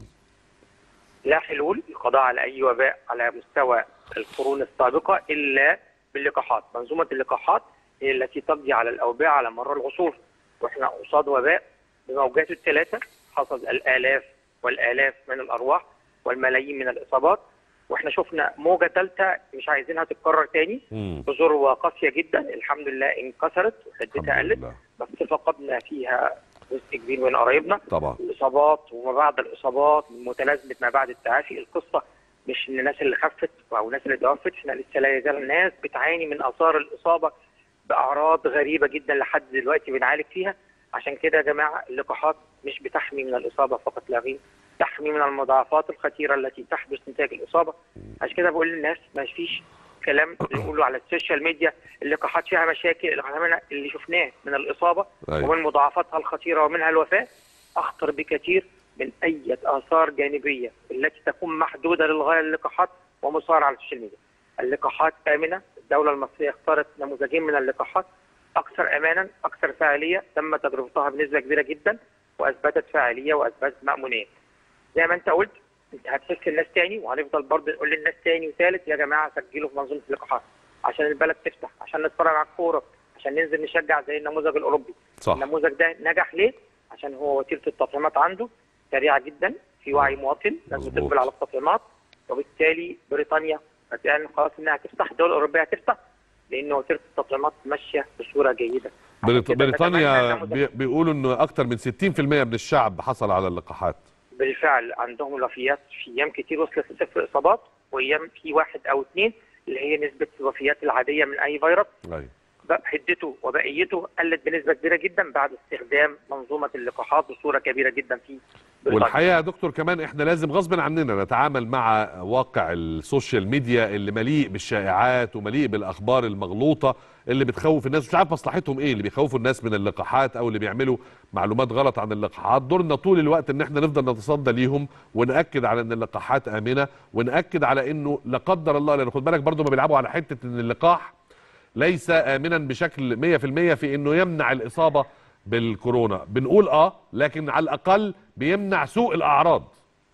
لا حلول للقضاء على أي وباء على مستوى القرون السابقة إلا باللقاحات منظومة اللقاحات هي التي تقضي على الأوباء على مر العصور وإحنا قصاد وباء بموجاته الثلاثة حصل الآلاف والآلاف من الأرواح والملايين من الإصابات واحنا شفنا موجة ثالثة مش عايزينها تتكرر تاني مم. بذروة قاسية جدا الحمد لله انكسرت وحدتها الحمد قلت لله بس فقدنا فيها جزء كبير من قرايبنا طبعا الاصابات وما بعد الاصابات متلازمه ما بعد التعافي القصه مش ان الناس اللي خفت او الناس اللي توفت احنا لسه لا يزال الناس بتعاني من اثار الاصابه باعراض غريبه جدا لحد دلوقتي بنعالج فيها عشان كده يا جماعه اللقاحات مش بتحمي من الاصابه فقط لا غير تحمي من المضاعفات الخطيره التي تحدث نتاج الاصابه عشان كده بقول للناس ما فيش كلام بيقولوا على السوشيال ميديا اللقاحات فيها مشاكل اللقاحات منها اللي شفناه من الاصابه أيوة. ومن مضاعفاتها الخطيره ومنها الوفاه اخطر بكثير من اي اثار جانبيه التي تكون محدوده للغايه للقاحات ومصارعه على السوشيال ميديا. اللقاحات امنه، الدوله المصريه اختارت نموذجين من اللقاحات اكثر امانا، اكثر فاعليه، تم تجربتها بنسبه كبيره جدا واثبتت فاعليه واثبتت مامونيه. زي ما انت قلت انت هتحس الناس تاني وهنفضل برضه نقول للناس تاني وثالث يا جماعه سجلوا في منظومه اللقاحات عشان البلد تفتح، عشان نتفرج على الكوره، عشان ننزل نشجع زي النموذج الاوروبي. صح النموذج ده نجح ليه؟ عشان هو وتيره التطعيمات عنده سريعه جدا في وعي مواطن الناس مظبوط. بتقبل على التطعيمات وبالتالي بريطانيا هتعلن خلاص انها هتفتح الدول الاوروبيه هتفتح لان وتيره التطعيمات ماشيه بصوره جيده عشان بريط... كده نتمنى بريطانيا النموذج- بي... بيقولوا انه اكثر من 60% من الشعب حصل على اللقاحات. بالفعل عندهم الوفيات في ايام كتير وصلت لصفر اصابات وايام في واحد او اثنين اللي هي نسبه الوفيات العاديه من اي فيروس ايوه بقى حدته وبقيته قلت بنسبه كبيره جدا بعد استخدام منظومه اللقاحات بصوره كبيره جدا في بريطانيا. والحقيقه يا دكتور كمان احنا لازم غصب عننا نتعامل مع واقع السوشيال ميديا اللي مليء بالشائعات ومليء بالاخبار المغلوطه اللي بتخوف الناس مش عارف مصلحتهم ايه اللي بيخوفوا الناس من اللقاحات او اللي بيعملوا معلومات غلط عن اللقاحات دورنا طول الوقت ان احنا نفضل نتصدى ليهم وناكد على ان اللقاحات امنه وناكد على انه لا قدر الله لان خد بالك برضو ما بيلعبوا على حته ان اللقاح ليس امنا بشكل 100% في انه يمنع الاصابه بالكورونا بنقول اه لكن على الاقل بيمنع سوء الاعراض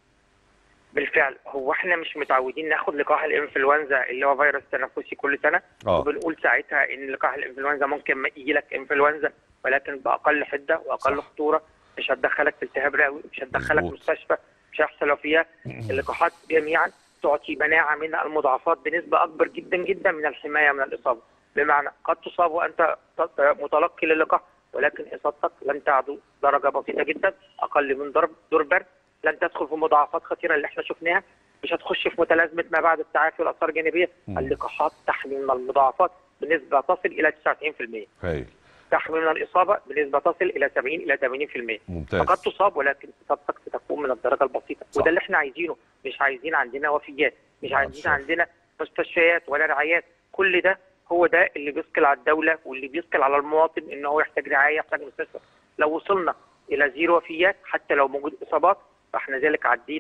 بالفعل هو احنا مش متعودين ناخد لقاح الانفلونزا اللي هو فيروس تنفسي كل سنه اه وبنقول ساعتها ان لقاح الانفلونزا ممكن ما يجي لك انفلونزا ولكن باقل حده واقل صح. خطوره مش هتدخلك في التهاب رئوي مش هتدخلك مظبوط. مستشفى مش هيحصل وفيات اللقاحات جميعا تعطي مناعه من المضاعفات بنسبه اكبر جدا جدا من الحمايه من الاصابه بمعنى قد تصاب وانت ت- متلقي للقاح ولكن اصابتك لن تعدو درجه بسيطه جدا اقل من ضرب دور برد لن تدخل في مضاعفات خطيره اللي احنا شفناها مش هتخش في متلازمه ما بعد التعافي والاثار الجانبيه مم. اللقاحات تحمي من المضاعفات بنسبه تصل الى 99% هايل تحمي من الاصابه بنسبه تصل الى 70 الى 80% ممتاز فقد تصاب ولكن اصابتك ستكون من الدرجه البسيطه صح. وده اللي احنا عايزينه مش عايزين عندنا وفيات مش نعم، عايزين صح. عندنا مستشفيات ولا رعايات كل ده هو ده اللي بيثقل على الدوله واللي بيثقل على المواطن ان هو يحتاج رعايه يحتاج مستشفى لو وصلنا الى زيرو وفيات حتى لو موجود اصابات فاحنا ذلك عدينا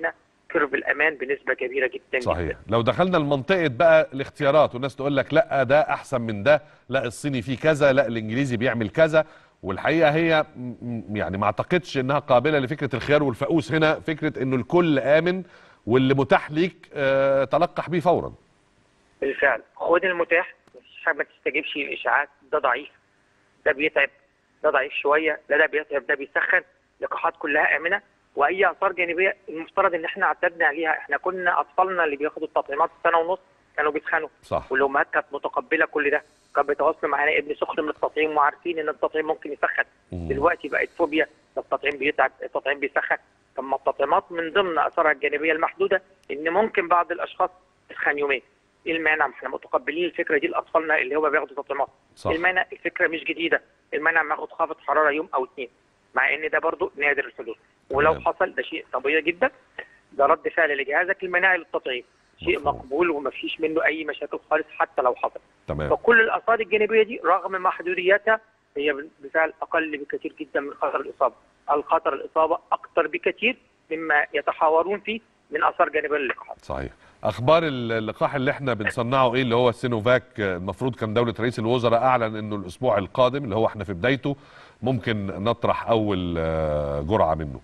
كيرف الامان بنسبه كبيره جدا صحيح جدا لو دخلنا لمنطقه بقى الاختيارات والناس تقول لك لا ده احسن من ده لا الصيني فيه كذا لا الانجليزي بيعمل كذا والحقيقه هي م- م- يعني ما اعتقدش انها قابله لفكره الخيار والفقوس هنا فكره انه الكل امن واللي متاح ليك آه تلقح بيه فورا بالفعل خد المتاح مفيش حاجه ما تستجيبش للاشاعات ده ضعيف ده بيتعب ده ضعيف شويه لا ده بيتعب ده بيسخن اللقاحات كلها امنه واي اثار جانبيه المفترض ان احنا اعتدنا عليها احنا كنا اطفالنا اللي بياخدوا التطعيمات سنه ونص كانوا بيسخنوا صح والامهات كانت متقبله كل ده كانت بيتواصلوا معانا ابني سخن من التطعيم وعارفين ان التطعيم ممكن يسخن مم. دلوقتي بقت فوبيا ده التطعيم بيتعب التطعيم بيسخن طب ما التطعيمات من ضمن اثارها الجانبيه المحدوده ان ممكن بعض الاشخاص تسخن يومين ايه المانع ما احنا متقبلين الفكره دي لاطفالنا اللي هو بياخدوا تطعيمات صح إيه المانع الفكره مش جديده المانع ما ياخد خافض حراره يوم او اثنين مع ان ده برضو نادر الحدوث ولو تمام. حصل ده شيء طبيعي جدا ده رد فعل لجهازك المناعي للتطعيم شيء مفهوم. مقبول وما فيش منه اي مشاكل خالص حتى لو حصل تمام فكل الاثار الجانبيه دي رغم محدوديتها هي بالفعل اقل بكثير جدا من خطر الاصابه الخطر الاصابه اكثر بكثير مما يتحاورون فيه من اثار جانبيه للقاحات صحيح اخبار اللقاح اللي احنا بنصنعه ايه اللي هو السينوفاك آه، المفروض كان دوله رئيس الوزراء اعلن انه الاسبوع القادم اللي هو احنا في بدايته ممكن نطرح اول آه، جرعه منه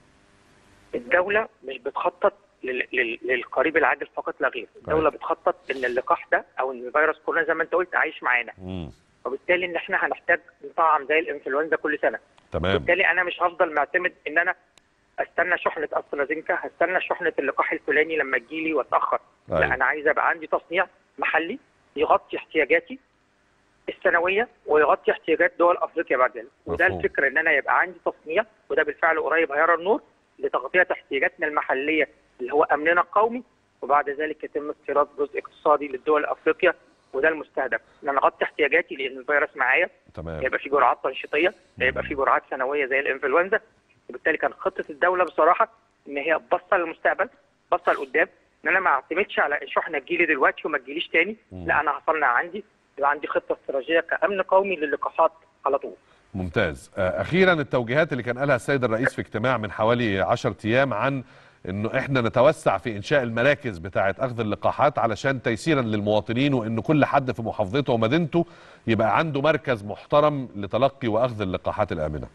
الدوله مش بتخطط لل- لل- للقريب العاجل فقط لا غير الدوله بتخطط ان اللقاح ده او ان فيروس كورونا زي ما انت قلت عايش معانا مم. وبالتالي ان احنا هنحتاج نطعم زي الانفلونزا كل سنه تمام بالتالي انا مش هفضل معتمد ان انا استنى شحنه استرازينكا هستنى شحنه اللقاح الفلاني لما تجيلي واتاخر أيوة. لا انا عايز ابقى عندي تصنيع محلي يغطي احتياجاتي السنويه ويغطي احتياجات دول افريقيا بعد ذلك وده مفهوم. الفكره ان انا يبقى عندي تصنيع وده بالفعل قريب هيرى النور لتغطيه احتياجاتنا المحليه اللي هو امننا القومي وبعد ذلك يتم استيراد جزء اقتصادي للدول افريقيا وده المستهدف ان انا اغطي احتياجاتي لان الفيروس معايا تمام هيبقى في جرعات تنشيطيه هيبقى في جرعات سنويه زي الانفلونزا وبالتالي كان خطه الدوله بصراحه ان هي باصه للمستقبل باصه لقدام ان انا ما اعتمدش على الشحنه تجيلي دلوقتي وما تجيليش تاني مم. لا انا هصنع عندي يبقى عندي خطه استراتيجيه كامن قومي للقاحات على طول ممتاز آه، اخيرا التوجيهات اللي كان قالها السيد الرئيس في اجتماع من حوالي 10 ايام عن انه احنا نتوسع في انشاء المراكز بتاعه اخذ اللقاحات علشان تيسيرا للمواطنين وان كل حد في محافظته ومدينته يبقى عنده مركز محترم لتلقي واخذ اللقاحات الامنه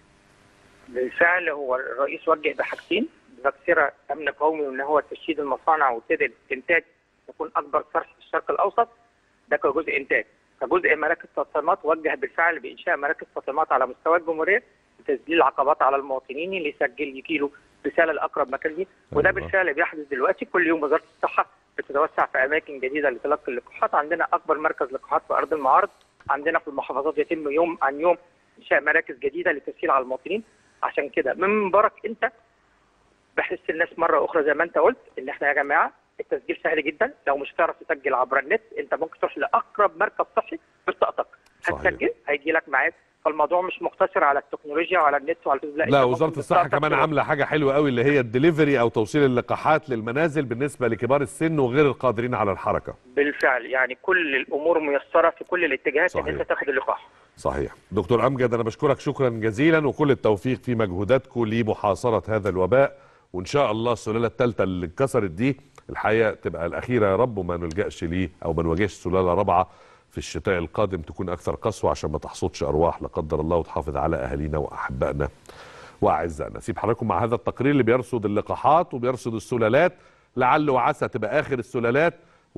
بالفعل هو الرئيس وجه بحاجتين بتكسير امن قومي وان هو تشييد المصانع وابتدى الانتاج يكون اكبر صرح في الشرق الاوسط ده كجزء انتاج كجزء مراكز تطعيمات وجه بالفعل بانشاء مراكز تطعيمات على مستوى الجمهوريه لتسجيل العقبات على المواطنين اللي يسجل يجيله رساله لاقرب مكان ليه وده أيوة. بالفعل بيحدث دلوقتي كل يوم وزاره الصحه بتتوسع في اماكن جديده لتلقي اللقاحات عندنا اكبر مركز لقاحات في ارض المعارض عندنا في المحافظات يتم يوم عن يوم انشاء مراكز جديده للتسهيل على المواطنين عشان كده من منبرك انت بحس الناس مره اخرى زي ما انت قلت ان احنا يا جماعه التسجيل سهل جدا لو مش هتعرف تسجل عبر النت انت ممكن تروح لاقرب مركز صحي ببطاقتك صحيح. هتسجل هيجي لك ميعاد فالموضوع مش مقتصر على التكنولوجيا وعلى النت وعلى الفيسبوك لا أنت ممكن وزاره الصحه ببطاقتك كمان تروح. عامله حاجه حلوه قوي اللي هي الدليفري او توصيل اللقاحات للمنازل بالنسبه لكبار السن وغير القادرين على الحركه بالفعل يعني كل الامور ميسره في كل الاتجاهات ان صحيح. انت تاخد اللقاح صحيح دكتور امجد انا بشكرك شكرا جزيلا وكل التوفيق في مجهوداتكم لمحاصره هذا الوباء وان شاء الله السلاله الثالثه اللي اتكسرت دي الحقيقه تبقى الاخيره يا رب وما نلجاش ليه او ما نواجهش سلاله رابعه في الشتاء القادم تكون اكثر قسوه عشان ما تحصدش ارواح لا قدر الله وتحافظ على اهالينا واحبائنا واعزائنا سيب حضراتكم مع هذا التقرير اللي بيرصد اللقاحات وبيرصد السلالات لعل وعسى تبقى اخر السلالات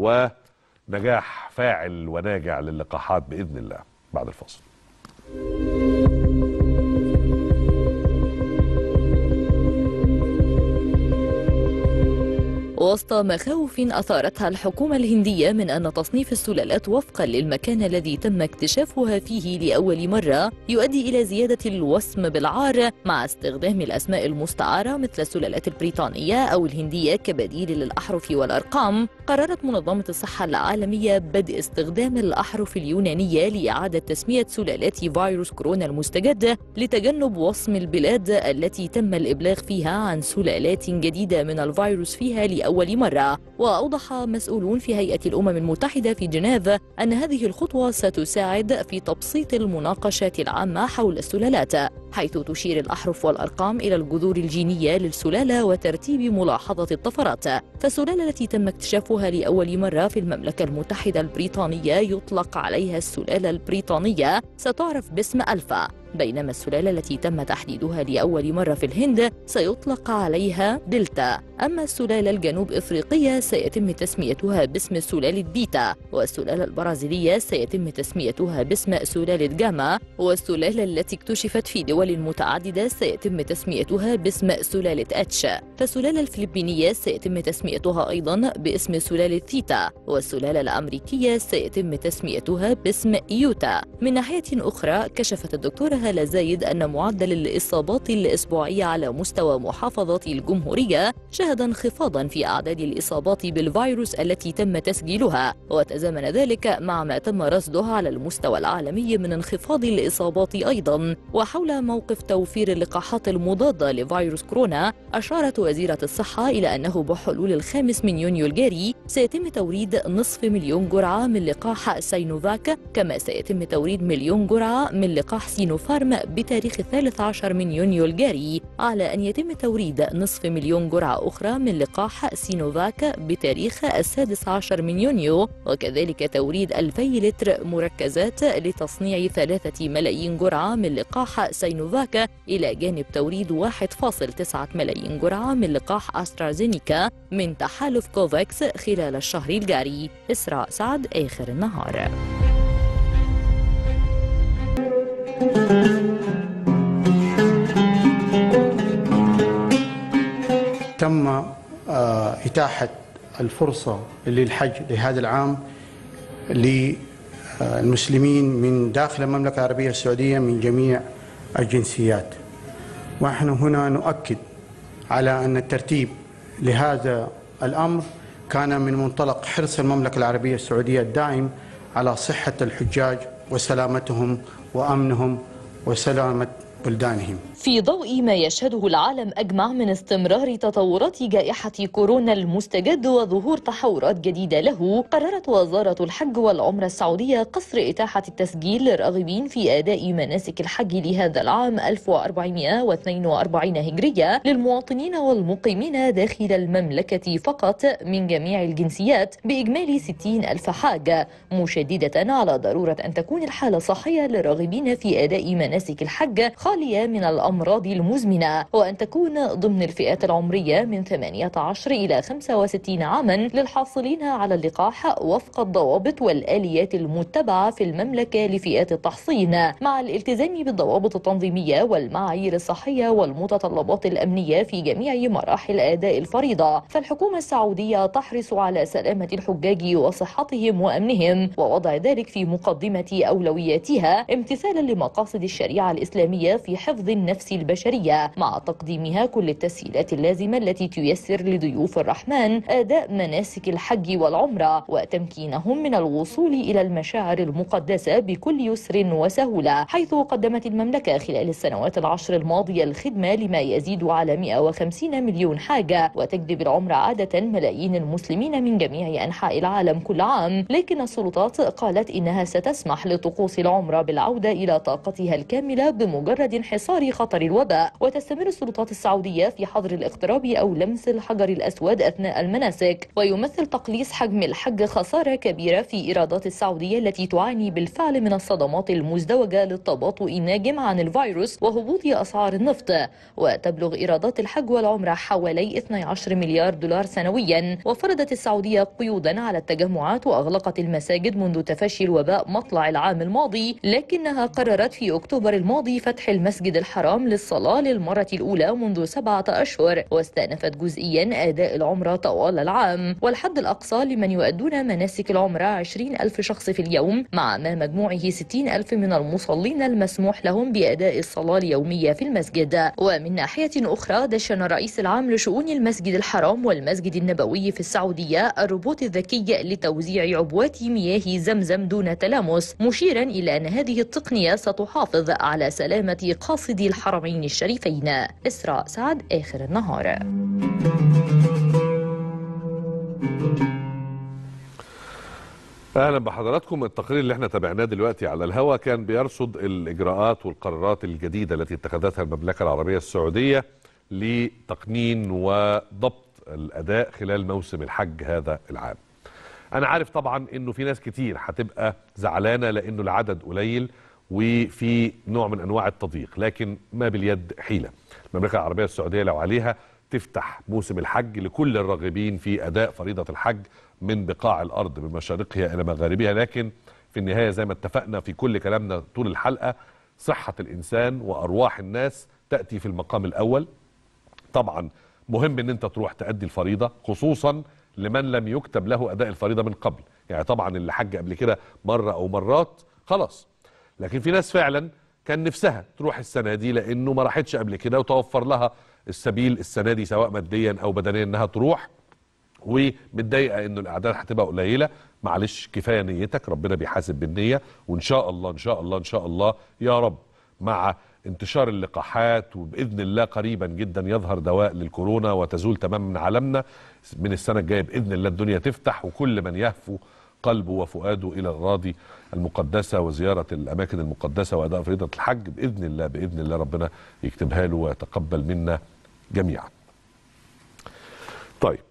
ونجاح فاعل وناجع للقاحات باذن الله بعد الفاصل وسط مخاوف أثارتها الحكومة الهندية من أن تصنيف السلالات وفقا للمكان الذي تم اكتشافها فيه لأول مرة يؤدي إلى زيادة الوسم بالعار مع استخدام الأسماء المستعارة مثل السلالات البريطانية أو الهندية كبديل للأحرف والأرقام قررت منظمة الصحة العالمية بدء استخدام الأحرف اليونانية لإعادة تسمية سلالات فيروس كورونا المستجد لتجنب وصم البلاد التي تم الإبلاغ فيها عن سلالات جديدة من الفيروس فيها لأول مرة وأوضح مسؤولون في هيئة الأمم المتحدة في جنيف أن هذه الخطوة ستساعد في تبسيط المناقشات العامة حول السلالات حيث تشير الأحرف والأرقام إلى الجذور الجينية للسلالة وترتيب ملاحظة الطفرات فالسلالة التي تم اكتشافها لأول مرة في المملكة المتحدة البريطانية يطلق عليها السلالة البريطانية ستعرف باسم ألفا بينما السلالة التي تم تحديدها لأول مرة في الهند سيطلق عليها دلتا أما السلالة الجنوب إفريقية سيتم تسميتها باسم سلالة بيتا والسلالة البرازيلية سيتم تسميتها باسم سلالة جاما والسلالة التي اكتشفت في دول متعددة سيتم تسميتها باسم سلالة اتش فالسلالة الفلبينية سيتم تسميتها أيضا باسم سلالة ثيتا والسلالة الأمريكية سيتم تسميتها باسم يوتا من ناحية أخرى كشفت الدكتورة هالة زايد أن معدل الإصابات الأسبوعية على مستوى محافظة الجمهورية شهد انخفاضا في أعداد الإصابات بالفيروس التي تم تسجيلها وتزامن ذلك مع ما تم رصده على المستوى العالمي من انخفاض الإصابات أيضا وحول موقف توفير اللقاحات المضادة لفيروس كورونا أشارت وزيرة الصحة إلى أنه بحلول الخامس من يونيو الجاري سيتم توريد نصف مليون جرعة من لقاح ساينوفاك كما سيتم توريد مليون جرعة من لقاح سينوفارم بتاريخ الثالث عشر من يونيو الجاري على أن يتم توريد نصف مليون جرعة أخرى من لقاح سينوفاك بتاريخ السادس عشر من يونيو وكذلك توريد 2000 لتر مركزات لتصنيع ثلاثة ملايين جرعة من لقاح سينوفاك إلى جانب توريد 1.9 ملايين جرعة من لقاح أسترازينيكا من تحالف كوفاكس خلال الشهر الجاري إسراء سعد آخر النهار تم آه، إتاحة الفرصة للحج لهذا العام للمسلمين من داخل المملكة العربية السعودية من جميع الجنسيات ونحن هنا نؤكد على أن الترتيب لهذا الأمر كان من منطلق حرص المملكة العربية السعودية الدائم على صحة الحجاج وسلامتهم وأمنهم وسلامة بلدانهم في ضوء ما يشهده العالم أجمع من استمرار تطورات جائحة كورونا المستجد وظهور تحورات جديدة له قررت وزارة الحج والعمرة السعودية قصر إتاحة التسجيل للراغبين في أداء مناسك الحج لهذا العام 1442 هجرية للمواطنين والمقيمين داخل المملكة فقط من جميع الجنسيات بإجمالي 60 ألف حاج مشددة على ضرورة أن تكون الحالة صحية للراغبين في أداء مناسك الحج خالية من الأمراض المزمنة وأن تكون ضمن الفئات العمرية من 18 إلى 65 عاما للحاصلين على اللقاح وفق الضوابط والآليات المتبعة في المملكة لفئات التحصين مع الالتزام بالضوابط التنظيمية والمعايير الصحية والمتطلبات الأمنية في جميع مراحل أداء الفريضة فالحكومة السعودية تحرص على سلامة الحجاج وصحتهم وأمنهم ووضع ذلك في مقدمة أولوياتها امتثالا لمقاصد الشريعة الإسلامية في حفظ النفس البشرية مع تقديمها كل التسهيلات اللازمة التي تيسر لضيوف الرحمن أداء مناسك الحج والعمرة وتمكينهم من الوصول إلى المشاعر المقدسة بكل يسر وسهولة حيث قدمت المملكة خلال السنوات العشر الماضية الخدمة لما يزيد على 150 مليون حاجة وتجذب العمرة عادة ملايين المسلمين من جميع أنحاء العالم كل عام لكن السلطات قالت إنها ستسمح لطقوس العمرة بالعودة إلى طاقتها الكاملة بمجرد انحصار خطر الوباء وتستمر السلطات السعودية في حظر الاقتراب أو لمس الحجر الأسود أثناء المناسك ويمثل تقليص حجم الحج خسارة كبيرة في إيرادات السعودية التي تعاني بالفعل من الصدمات المزدوجة للتباطؤ الناجم عن الفيروس وهبوط أسعار النفط وتبلغ إيرادات الحج والعمرة حوالي 12 مليار دولار سنويا وفرضت السعودية قيودا على التجمعات وأغلقت المساجد منذ تفشي الوباء مطلع العام الماضي لكنها قررت في أكتوبر الماضي فتح المسجد الحرام للصلاة للمرة الأولى منذ سبعة أشهر واستأنفت جزئيا أداء العمرة طوال العام والحد الأقصى لمن يؤدون مناسك العمرة 20 ألف شخص في اليوم مع ما مجموعه 60 ألف من المصلين المسموح لهم بأداء الصلاة اليومية في المسجد ومن ناحية أخرى دشن الرئيس العام لشؤون المسجد الحرام والمسجد النبوي في السعودية الروبوت الذكي لتوزيع عبوات مياه زمزم دون تلامس مشيرا إلى أن هذه التقنية ستحافظ على سلامة قاصدي الحرمين الشريفين إسراء سعد آخر النهار اهلا بحضراتكم التقرير اللي احنا تابعناه دلوقتي على الهواء كان بيرصد الاجراءات والقرارات الجديده التي اتخذتها المملكه العربيه السعوديه لتقنين وضبط الاداء خلال موسم الحج هذا العام. انا عارف طبعا انه في ناس كتير هتبقى زعلانه لانه العدد قليل وفي نوع من انواع التضييق لكن ما باليد حيله. المملكه العربيه السعوديه لو عليها تفتح موسم الحج لكل الراغبين في اداء فريضه الحج من بقاع الارض من مشارقها الى مغاربها لكن في النهايه زي ما اتفقنا في كل كلامنا طول الحلقه صحه الانسان وارواح الناس تاتي في المقام الاول طبعا مهم ان انت تروح تأدي الفريضه خصوصا لمن لم يكتب له اداء الفريضه من قبل يعني طبعا اللي حج قبل كده مره او مرات خلاص لكن في ناس فعلا كان نفسها تروح السنه دي لانه ما راحتش قبل كده وتوفر لها السبيل السنه دي سواء ماديا او بدنيا انها تروح ومتضايقه انه الاعداد هتبقى قليله معلش كفايه نيتك ربنا بيحاسب بالنيه وان شاء الله ان شاء الله ان شاء الله يا رب مع انتشار اللقاحات وباذن الله قريبا جدا يظهر دواء للكورونا وتزول تماما من عالمنا من السنه الجايه باذن الله الدنيا تفتح وكل من يهفو قلبه وفؤاده الى الاراضي المقدسه وزياره الاماكن المقدسه واداء فريضه الحج باذن الله باذن الله ربنا يكتبها له ويتقبل منا جميعا. طيب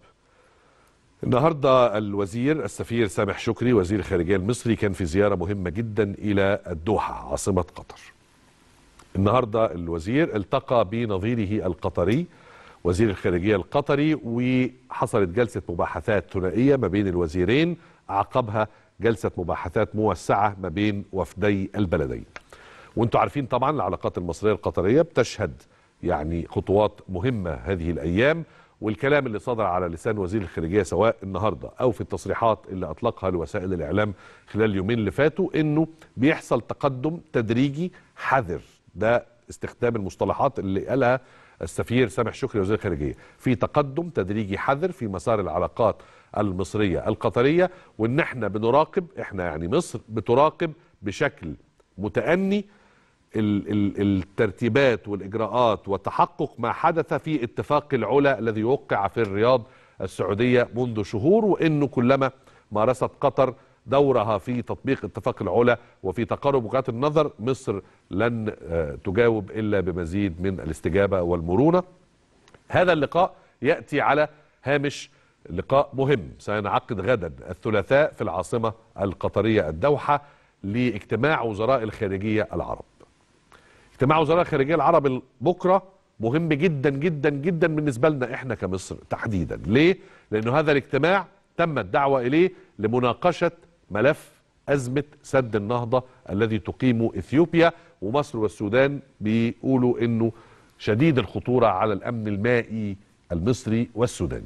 النهارده الوزير السفير سامح شكري وزير الخارجيه المصري كان في زياره مهمه جدا الى الدوحه عاصمه قطر. النهارده الوزير التقى بنظيره القطري وزير الخارجيه القطري وحصلت جلسه مباحثات ثنائيه ما بين الوزيرين عقبها جلسه مباحثات موسعه ما بين وفدي البلدين. وانتم عارفين طبعا العلاقات المصريه القطريه بتشهد يعني خطوات مهمه هذه الايام والكلام اللي صدر على لسان وزير الخارجيه سواء النهارده او في التصريحات اللي اطلقها لوسائل الاعلام خلال اليومين اللي فاتوا انه بيحصل تقدم تدريجي حذر ده استخدام المصطلحات اللي قالها السفير سامح شكري وزير الخارجيه في تقدم تدريجي حذر في مسار العلاقات المصريه القطريه وان احنا بنراقب احنا يعني مصر بتراقب بشكل متأني ال- ال- الترتيبات والإجراءات وتحقق ما حدث في اتفاق العلا الذي وقع في الرياض السعودية منذ شهور وإنه كلما مارست قطر دورها في تطبيق اتفاق العلا وفي تقارب وجهات النظر مصر لن آه، تجاوب إلا بمزيد من الاستجابة والمرونة هذا اللقاء ياتي على هامش لقاء مهم سينعقد غدا الثلاثاء في العاصمه القطريه الدوحه لاجتماع وزراء الخارجيه العرب. اجتماع وزراء الخارجيه العرب بكره مهم جدا جدا جدا بالنسبه لنا احنا كمصر تحديدا، ليه؟ لانه هذا الاجتماع تم الدعوه اليه لمناقشه ملف ازمه سد النهضه الذي تقيمه اثيوبيا ومصر والسودان بيقولوا انه شديد الخطوره على الامن المائي المصري والسوداني.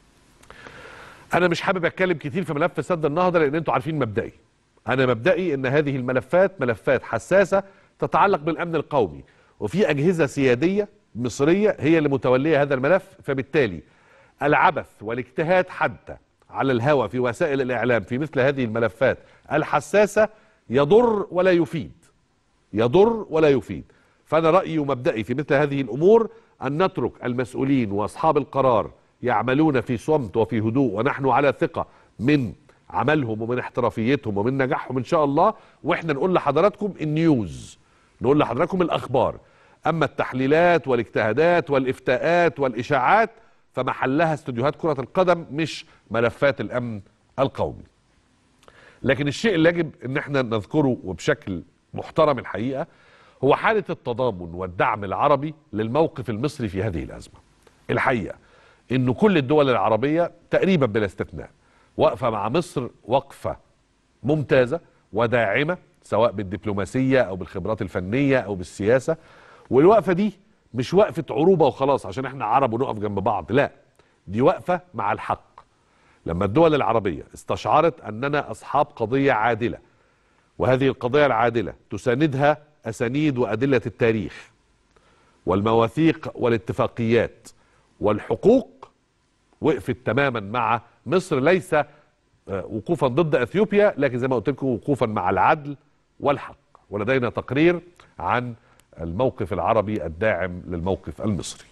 انا مش حابب اتكلم كتير في ملف سد النهضه لان انتوا عارفين مبدئي. انا مبدئي ان هذه الملفات ملفات حساسه تتعلق بالامن القومي وفي اجهزه سياديه مصريه هي اللي متوليه هذا الملف فبالتالي العبث والاجتهاد حتى على الهوى في وسائل الاعلام في مثل هذه الملفات الحساسه يضر ولا يفيد. يضر ولا يفيد فأنا رأيي ومبدئي في مثل هذه الأمور أن نترك المسؤولين وأصحاب القرار يعملون في صمت وفي هدوء ونحن على ثقة من عملهم ومن احترافيتهم ومن نجاحهم إن شاء الله وإحنا نقول لحضراتكم النيوز نقول لحضراتكم الأخبار أما التحليلات والاجتهادات والإفتاءات والإشاعات فمحلها استوديوهات كرة القدم مش ملفات الأمن القومي لكن الشيء اللي يجب ان احنا نذكره وبشكل محترم الحقيقه هو حاله التضامن والدعم العربي للموقف المصري في هذه الازمه. الحقيقه ان كل الدول العربيه تقريبا بلا استثناء واقفه مع مصر وقفه ممتازه وداعمه سواء بالدبلوماسيه او بالخبرات الفنيه او بالسياسه والوقفه دي مش وقفه عروبه وخلاص عشان احنا عرب ونقف جنب بعض لا دي وقفه مع الحق لما الدول العربية استشعرت أننا أصحاب قضية عادلة وهذه القضية العادلة تساندها أسانيد وأدلة التاريخ والمواثيق والاتفاقيات والحقوق وقفت تماما مع مصر ليس آه، وقوفا ضد اثيوبيا لكن زي ما قلت لكم وقوفا مع العدل والحق ولدينا تقرير عن الموقف العربي الداعم للموقف المصري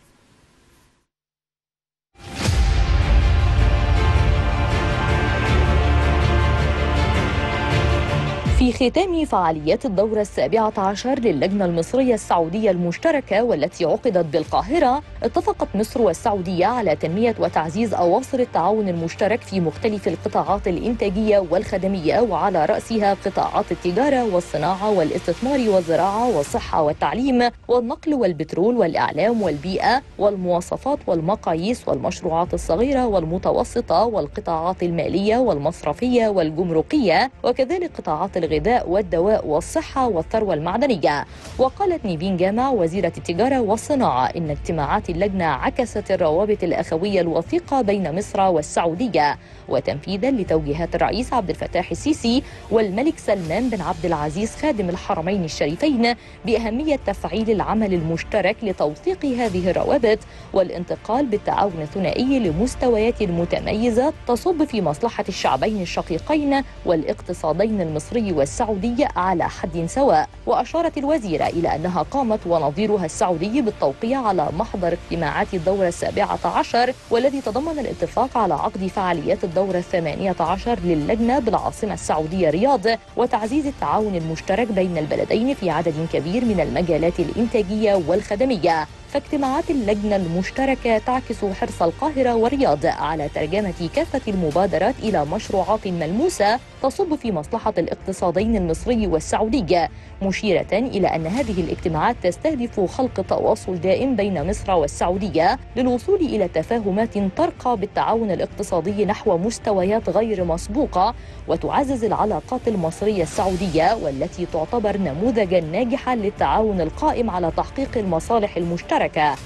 في ختام فعاليات الدورة السابعة عشر للجنة المصرية السعودية المشتركة والتي عقدت بالقاهرة اتفقت مصر والسعودية على تنمية وتعزيز أواصر التعاون المشترك في مختلف القطاعات الإنتاجية والخدمية وعلى رأسها قطاعات التجارة والصناعة والاستثمار والزراعة والصحة والتعليم والنقل والبترول والإعلام والبيئة والمواصفات والمقاييس والمشروعات الصغيرة والمتوسطة والقطاعات المالية والمصرفية والجمركية وكذلك قطاعات الغذاء والدواء والصحة والثروة المعدنية وقالت نيفين جامع وزيرة التجارة والصناعة إن اجتماعات اللجنة عكست الروابط الأخوية الوثيقة بين مصر والسعودية وتنفيذا لتوجيهات الرئيس عبد الفتاح السيسي والملك سلمان بن عبد العزيز خادم الحرمين الشريفين بأهمية تفعيل العمل المشترك لتوثيق هذه الروابط والانتقال بالتعاون الثنائي لمستويات متميزة تصب في مصلحة الشعبين الشقيقين والاقتصادين المصري والسعودي على حد سواء وأشارت الوزيرة إلى أنها قامت ونظيرها السعودي بالتوقيع على محضر اجتماعات الدورة السابعة عشر والذي تضمن الاتفاق على عقد فعاليات الدورة الثمانية عشر للجنة بالعاصمة السعودية رياض وتعزيز التعاون المشترك بين البلدين في عدد كبير من المجالات الإنتاجية والخدمية فاجتماعات اللجنة المشتركة تعكس حرص القاهرة والرياض على ترجمة كافة المبادرات إلى مشروعات ملموسة تصب في مصلحة الاقتصادين المصري والسعودي مشيرة إلى أن هذه الاجتماعات تستهدف خلق تواصل دائم بين مصر والسعودية للوصول إلى تفاهمات ترقى بالتعاون الاقتصادي نحو مستويات غير مسبوقة وتعزز العلاقات المصرية السعودية والتي تعتبر نموذجا ناجحا للتعاون القائم على تحقيق المصالح المشتركة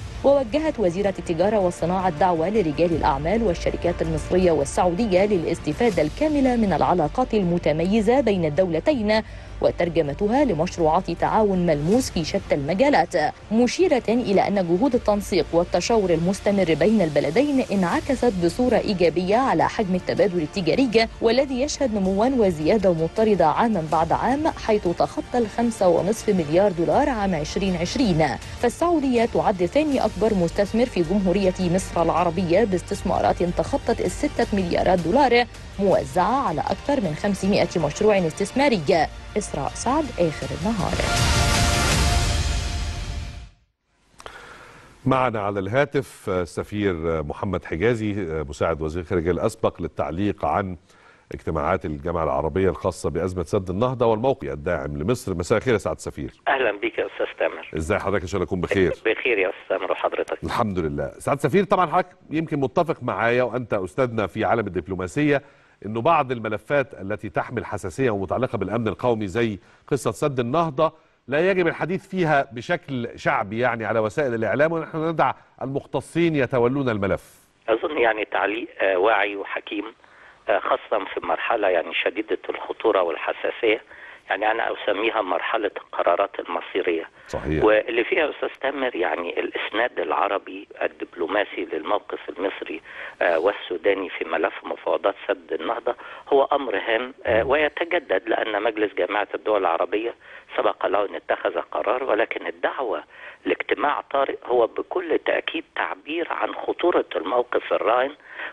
ووجهت وزيرة التجارة والصناعة الدعوة لرجال الأعمال والشركات المصرية والسعودية للاستفادة الكاملة من العلاقات المتميزة بين الدولتين وترجمتها لمشروعات تعاون ملموس في شتى المجالات مشيرة إلى أن جهود التنسيق والتشاور المستمر بين البلدين انعكست بصورة إيجابية على حجم التبادل التجاري والذي يشهد نموا وزيادة مضطردة عاما بعد عام حيث تخطى الخمسة ونصف مليار دولار عام 2020 فالسعودية تعد ثاني أكبر مستثمر في جمهورية مصر العربية باستثمارات تخطت الستة مليارات دولار موزعة على أكثر من 500 مشروع استثماري إسراء سعد آخر النهار معنا على الهاتف السفير محمد حجازي مساعد وزير الخارجيه الاسبق للتعليق عن اجتماعات الجامعه العربيه الخاصه بازمه سد النهضه والموقع الداعم لمصر مساء الخير يا سعاده السفير اهلا بك يا استاذ تامر ازاي حضرتك ان شاء الله يكون بخير بخير يا استاذ تامر وحضرتك الحمد لله سعاده السفير طبعا حضرتك يمكن متفق معايا وانت استاذنا في عالم الدبلوماسيه انه بعض الملفات التي تحمل حساسيه ومتعلقه بالامن القومي زي قصه سد النهضه لا يجب الحديث فيها بشكل شعبي يعني على وسائل الاعلام ونحن ندع المختصين يتولون الملف اظن يعني تعليق آه، واعي وحكيم آه، خاصه في مرحله يعني شديده الخطوره والحساسيه يعني انا اسميها مرحله القرارات المصيريه صحيح واللي فيها يا استاذ تامر يعني الاسناد العربي الدبلوماسي للموقف المصري آه، والسوداني في ملف مفاوضات سد النهضه هو امر هام آه، ويتجدد لان مجلس جامعه الدول العربيه سبق له ان اتخذ قرار ولكن الدعوه لاجتماع طارئ هو بكل تاكيد تعبير عن خطوره الموقف الراهن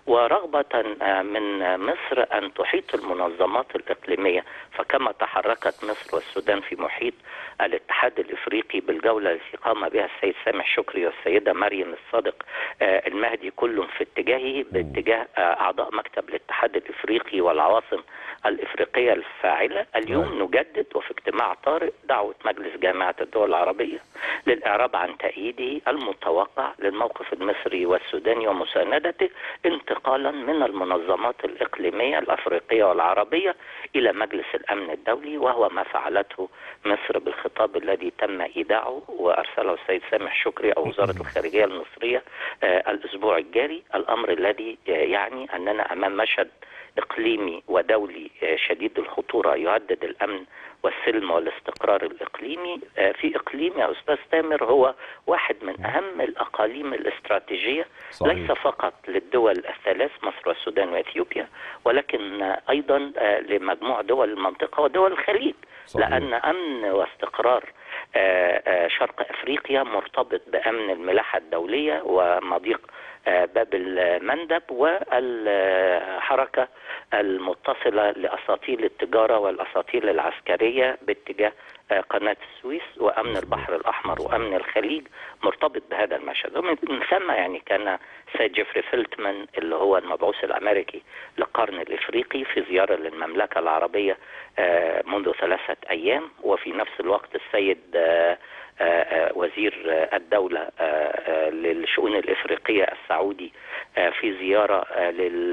ورغبة آه، من مصر أن تحيط المنظمات الإقليمية فكما تحركت مصر والسودان في محيط الاتحاد الإفريقي بالجولة التي قام بها السيد سامح شكري والسيدة مريم الصادق آه، المهدي كل في اتجاهه باتجاه آه، أعضاء مكتب الاتحاد الإفريقي والعواصم الإفريقية الفاعلة اليوم نجدد وفي اجتماع طارئ دعوة مجلس جامعة الدول العربية للإعراب عن تأييده المتوقع للموقف المصري والسوداني ومساندته انتقالا من المنظمات الإقليمية الأفريقية والعربية إلى مجلس الأمن الدولي وهو ما فعلته مصر بالخطاب الذي تم إيداعه وأرسله السيد سامح شكري أو وزارة الخارجية المصرية آه الأسبوع الجاري الأمر الذي آه يعني أننا أمام مشهد إقليمي ودولي آه شديد الخطورة يهدد الأمن والسلم والاستقرار الإقليمي آه في إقليم يا أستاذ تامر هو واحد من أهم الأقاليم الاستراتيجية صحيح. ليس فقط للدول الثلاث مصر والسودان وإثيوبيا ولكن آه أيضا آه لمجموع دول المنطقة ودول الخليج صحيح. لأن أمن واستقرار آه، آه، شرق افريقيا مرتبط بامن الملاحه الدوليه ومضيق آه، باب المندب والحركه المتصلة لأساطيل التجارة والأساطيل العسكرية باتجاه آه، قناة السويس وأمن البحر الأحمر وأمن الخليج مرتبط بهذا المشهد ومن ثم يعني كان سيد جيفري فيلتمان اللي هو المبعوث الأمريكي للقرن الإفريقي في زيارة للمملكة العربية آه، منذ ثلاثة أيام وفي نفس الوقت السيد آه، آه، آه، وزير آه، الدولة آه، آه، للشؤون الإفريقية السعودي آه، في زيارة آه،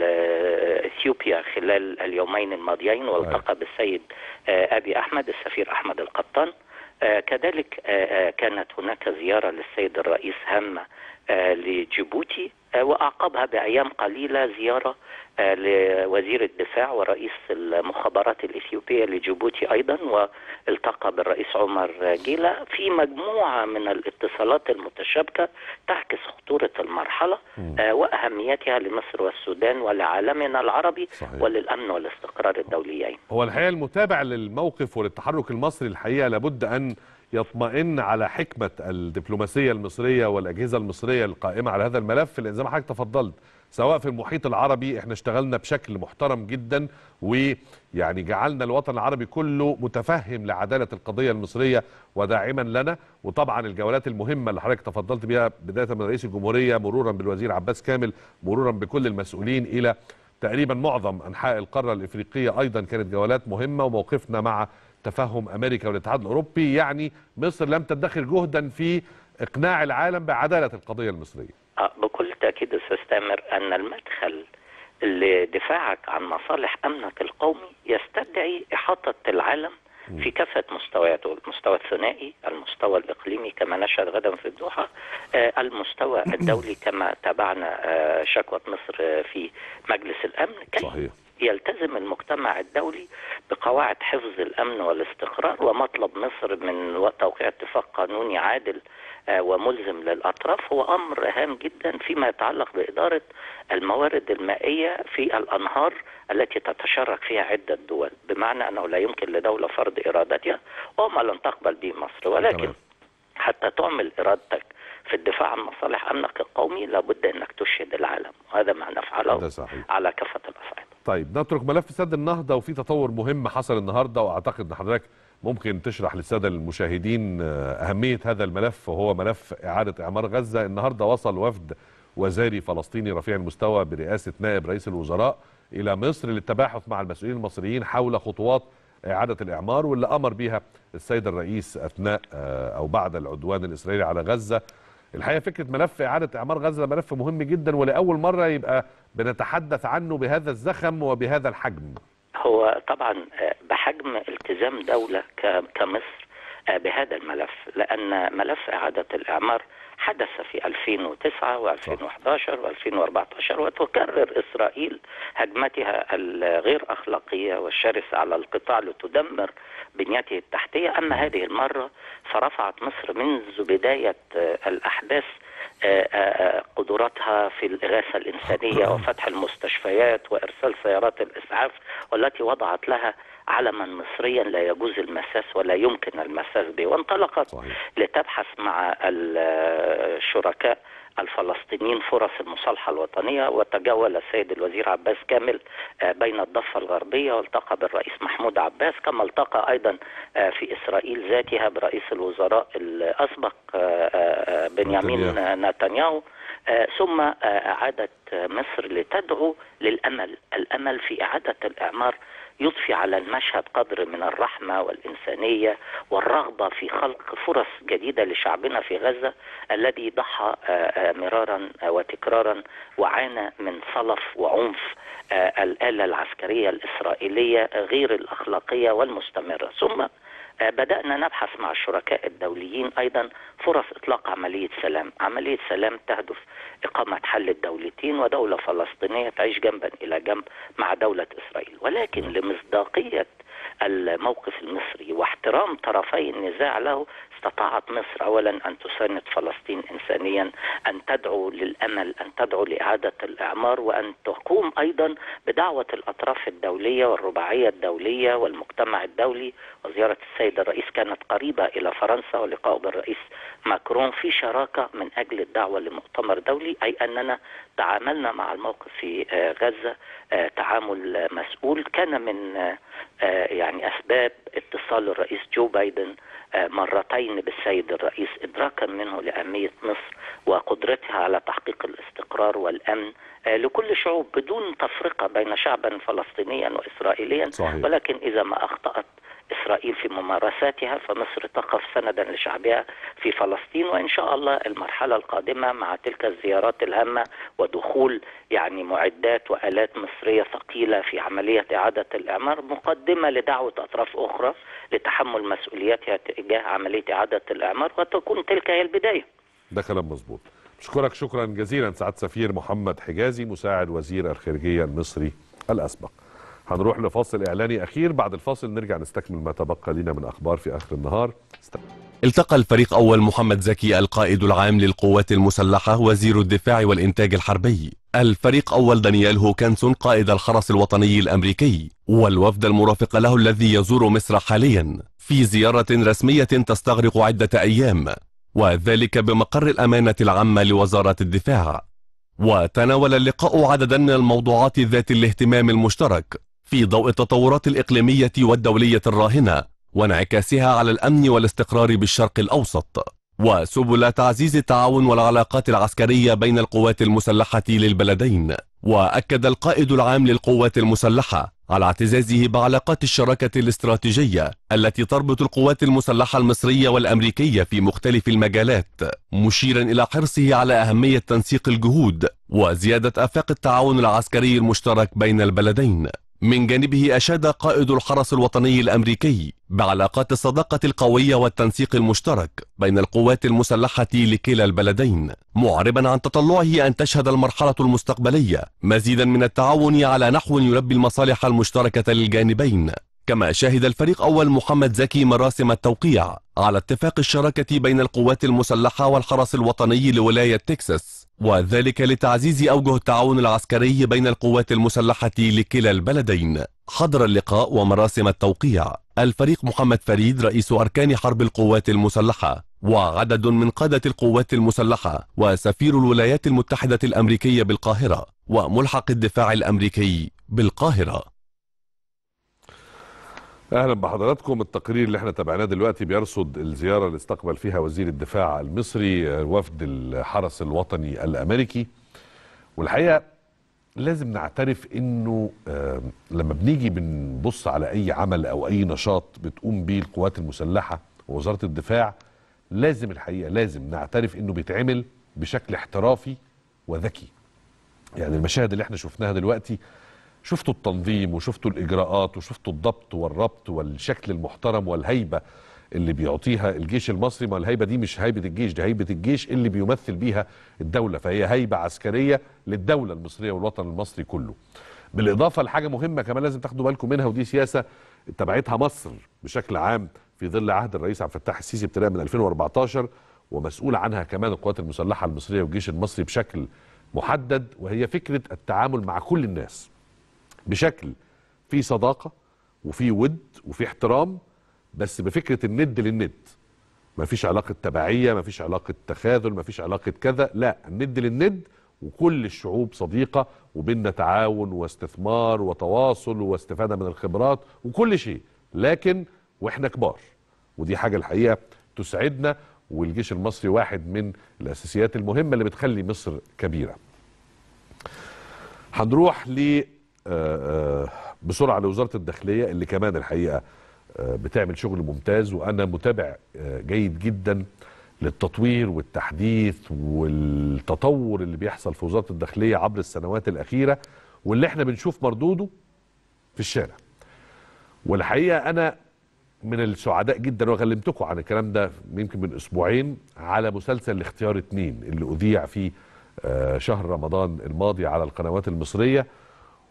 لإثيوبيا خلال اليومين الماضيين والتقى بالسيد آه، أبي أحمد السفير أحمد القطان آه، كذلك آه، آه، كانت هناك زيارة للسيد الرئيس هامة آه، لجيبوتي آه، وأعقبها بأيام قليلة زيارة آه، لوزير الدفاع ورئيس المخابرات الإثيوبية لجيبوتي أيضا والتقى بالرئيس عمر جيلة في مجموعة من الاتصالات المتشابكة تعكس خطورة المرحلة آه، وأهميتها لمصر والسودان ولعالمنا العربي صحيح. وللأمن والاستقرار الدوليين هو الحقيقه المتابع للموقف وللتحرك المصري الحقيقه لابد ان يطمئن على حكمه الدبلوماسيه المصريه والاجهزه المصريه القائمه على هذا الملف لان زي ما حضرتك تفضلت سواء في المحيط العربي احنا اشتغلنا بشكل محترم جدا ويعني جعلنا الوطن العربي كله متفهم لعداله القضيه المصريه وداعما لنا وطبعا الجولات المهمه اللي حضرتك تفضلت بها بدايه من رئيس الجمهوريه مرورا بالوزير عباس كامل مرورا بكل المسؤولين الى تقريبا معظم انحاء القاره الافريقيه ايضا كانت جولات مهمه وموقفنا مع تفهم امريكا والاتحاد الاوروبي يعني مصر لم تدخر جهدا في اقناع العالم بعداله القضيه المصريه آه، بكل تأكيد أستاذ تامر أن المدخل لدفاعك عن مصالح أمنك القومي يستدعي إحاطة العالم في كافة مستوياته المستوى الثنائي المستوى الإقليمي كما نشهد غدا في الدوحة آه، المستوى الدولي كما تابعنا آه، شكوى مصر آه، في مجلس الأمن كي صحيح يلتزم المجتمع الدولي بقواعد حفظ الامن والاستقرار ومطلب مصر من توقيع اتفاق قانوني عادل آه، وملزم للاطراف هو امر هام جدا فيما يتعلق باداره الموارد المائيه في الانهار التي تتشارك فيها عده دول بمعنى انه لا يمكن لدوله فرض ارادتها وما لن تقبل به مصر ولكن تمام. حتى تعمل ارادتك في الدفاع عن مصالح امنك القومي لابد انك تشهد العالم وهذا ما نفعله ده صحيح على كافه الاصعده طيب نترك ملف سد النهضه وفي تطور مهم حصل النهارده واعتقد ان حضرتك ممكن تشرح للساده المشاهدين آه، اهميه هذا الملف وهو ملف اعاده اعمار غزه النهارده وصل وفد وزاري فلسطيني رفيع المستوى برئاسه نائب رئيس الوزراء الى مصر للتباحث مع المسؤولين المصريين حول خطوات اعاده الاعمار واللي امر بها السيد الرئيس اثناء آه، او بعد العدوان الاسرائيلي على غزه الحقيقه فكره ملف اعاده اعمار غزه ده ملف مهم جدا ولاول مره يبقى بنتحدث عنه بهذا الزخم وبهذا الحجم هو طبعا آه، بحجم التزام دولة ك- كمصر آه، بهذا الملف لأن ملف إعادة الإعمار حدث في 2009 و2011 و2014 وتكرر إسرائيل هجمتها الغير أخلاقية والشرسة على القطاع لتدمر بنيته التحتية أما هذه المرة فرفعت مصر منذ بداية آه، الأحداث آه، آه، قدراتها في الإغاثة الإنسانية وفتح المستشفيات وإرسال سيارات الإسعاف والتي وضعت لها علما مصريا لا يجوز المساس ولا يمكن المساس به وانطلقت صحيح لتبحث مع ال- الشركاء الفلسطينيين فرص المصالحة الوطنية وتجول السيد الوزير عباس كامل آه، بين الضفة الغربية والتقى بالرئيس محمود عباس كما التقى أيضا آه، في إسرائيل ذاتها برئيس الوزراء الأسبق آه، آه، آه، بنيامين نتنياهو. نتنياهو آه، ثم آه، أعادت مصر لتدعو للأمل الأمل في إعادة الإعمار يضفي على المشهد قدر من الرحمة والإنسانية والرغبة في خلق فرص جديدة لشعبنا في غزة الذي ضحى آه، آه، مرارا آه، وتكرارا وعانى من صلف وعنف آه، الآلة العسكرية الإسرائيلية غير الأخلاقية والمستمرة ثم آه، بدأنا نبحث مع الشركاء الدوليين أيضا فرص إطلاق عملية سلام عملية سلام تهدف إقامة حل الدولتين ودولة فلسطينية تعيش جنبا إلى جنب مع دولة إسرائيل ولكن لمصداقية الموقف المصري واحترام طرفي النزاع له استطاعت مصر اولا ان تساند فلسطين انسانيا ان تدعو للامل ان تدعو لاعاده الاعمار وان تقوم ايضا بدعوه الاطراف الدوليه والرباعيه الدوليه والمجتمع الدولي وزياره السيد الرئيس كانت قريبه الى فرنسا ولقائه بالرئيس ماكرون في شراكه من اجل الدعوه لمؤتمر دولي اي اننا تعاملنا مع الموقف في آه، غزه آه، تعامل مسؤول كان من آه، آه، يعني اسباب اتصال الرئيس جو بايدن آه، مرتين بالسيد الرئيس ادراكا منه لاهميه مصر وقدرتها على تحقيق الاستقرار والامن آه، لكل شعوب بدون تفرقه بين شعبا فلسطينيا واسرائيليا صحيح. ولكن اذا ما اخطات اسرائيل في ممارساتها فمصر تقف سندا لشعبها في فلسطين وان شاء الله المرحله القادمه مع تلك الزيارات الهامه ودخول يعني معدات والات مصريه ثقيله في عمليه اعاده الاعمار مقدمه لدعوه اطراف اخرى لتحمل مسؤولياتها تجاه عمليه اعاده الاعمار وتكون تلك هي البدايه. ده كلام مظبوط بشكرك شكرا جزيلا سعاده سفير محمد حجازي مساعد وزير الخارجيه المصري الاسبق هنروح لفاصل اعلاني اخير بعد الفاصل نرجع نستكمل ما تبقى لنا من اخبار في اخر النهار است... التقى الفريق أول محمد زكي القائد العام للقوات المسلحة وزير الدفاع والإنتاج الحربي الفريق أول دانيال هوكنسون قائد الحرس الوطني الأمريكي والوفد المرافق له الذي يزور مصر حاليا في زيارة رسمية تستغرق عدة أيام وذلك بمقر الأمانة العامة لوزارة الدفاع وتناول اللقاء عددا من الموضوعات ذات الاهتمام المشترك في ضوء التطورات الإقليمية والدولية الراهنة وانعكاسها على الأمن والاستقرار بالشرق الأوسط وسبل تعزيز التعاون والعلاقات العسكرية بين القوات المسلحة للبلدين وأكد القائد العام للقوات المسلحة على اعتزازه بعلاقات الشراكة الاستراتيجية التي تربط القوات المسلحة المصرية والأمريكية في مختلف المجالات مشيرا إلى حرصه على أهمية تنسيق الجهود وزيادة آفاق التعاون العسكري المشترك بين البلدين من جانبه أشاد قائد الحرس الوطني الأمريكي بعلاقات الصداقة القوية والتنسيق المشترك بين القوات المسلحة لكلا البلدين معربا عن تطلعه أن تشهد المرحلة المستقبلية مزيدا من التعاون على نحو يلبي المصالح المشتركة للجانبين كما شهد الفريق أول محمد زكي مراسم التوقيع على اتفاق الشراكة بين القوات المسلحة والحرس الوطني لولاية تكساس وذلك لتعزيز أوجه التعاون العسكري بين القوات المسلحة لكلا البلدين حضر اللقاء ومراسم التوقيع الفريق محمد فريد رئيس أركان حرب القوات المسلحة وعدد من قادة القوات المسلحة وسفير الولايات المتحدة الأمريكية بالقاهرة وملحق الدفاع الأمريكي بالقاهرة اهلا بحضراتكم التقرير اللي احنا تابعناه دلوقتي بيرصد الزياره اللي استقبل فيها وزير الدفاع المصري وفد الحرس الوطني الامريكي والحقيقه لازم نعترف انه آه لما بنيجي بنبص على اي عمل او اي نشاط بتقوم به القوات المسلحه ووزاره الدفاع لازم الحقيقه لازم نعترف انه بيتعمل بشكل احترافي وذكي يعني المشاهد اللي احنا شفناها دلوقتي شفتوا التنظيم وشفتوا الاجراءات وشفتوا الضبط والربط والشكل المحترم والهيبه اللي بيعطيها الجيش المصري ما الهيبه دي مش هيبه الجيش دي هيبه الجيش اللي بيمثل بيها الدوله فهي هيبه عسكريه للدوله المصريه والوطن المصري كله بالاضافه لحاجه مهمه كمان لازم تاخدوا بالكم منها ودي سياسه تبعتها مصر بشكل عام في ظل عهد الرئيس عبد الفتاح السيسي ابتداء من 2014 ومسؤول عنها كمان القوات المسلحه المصريه والجيش المصري بشكل محدد وهي فكره التعامل مع كل الناس بشكل في صداقه وفي ود وفي احترام بس بفكره الند للند ما فيش علاقه تبعيه ما فيش علاقه تخاذل ما فيش علاقه كذا لا الند للند وكل الشعوب صديقه وبيننا تعاون واستثمار وتواصل واستفاده من الخبرات وكل شيء لكن واحنا كبار ودي حاجه الحقيقه تسعدنا والجيش المصري واحد من الاساسيات المهمه اللي بتخلي مصر كبيره هنروح ل بسرعه لوزاره الداخليه اللي كمان الحقيقه بتعمل شغل ممتاز وانا متابع جيد جدا للتطوير والتحديث والتطور اللي بيحصل في وزاره الداخليه عبر السنوات الاخيره واللي احنا بنشوف مردوده في الشارع والحقيقه انا من السعداء جدا وكلمتكم عن الكلام ده يمكن من اسبوعين على مسلسل الاختيار اتنين اللي اذيع في شهر رمضان الماضي على القنوات المصريه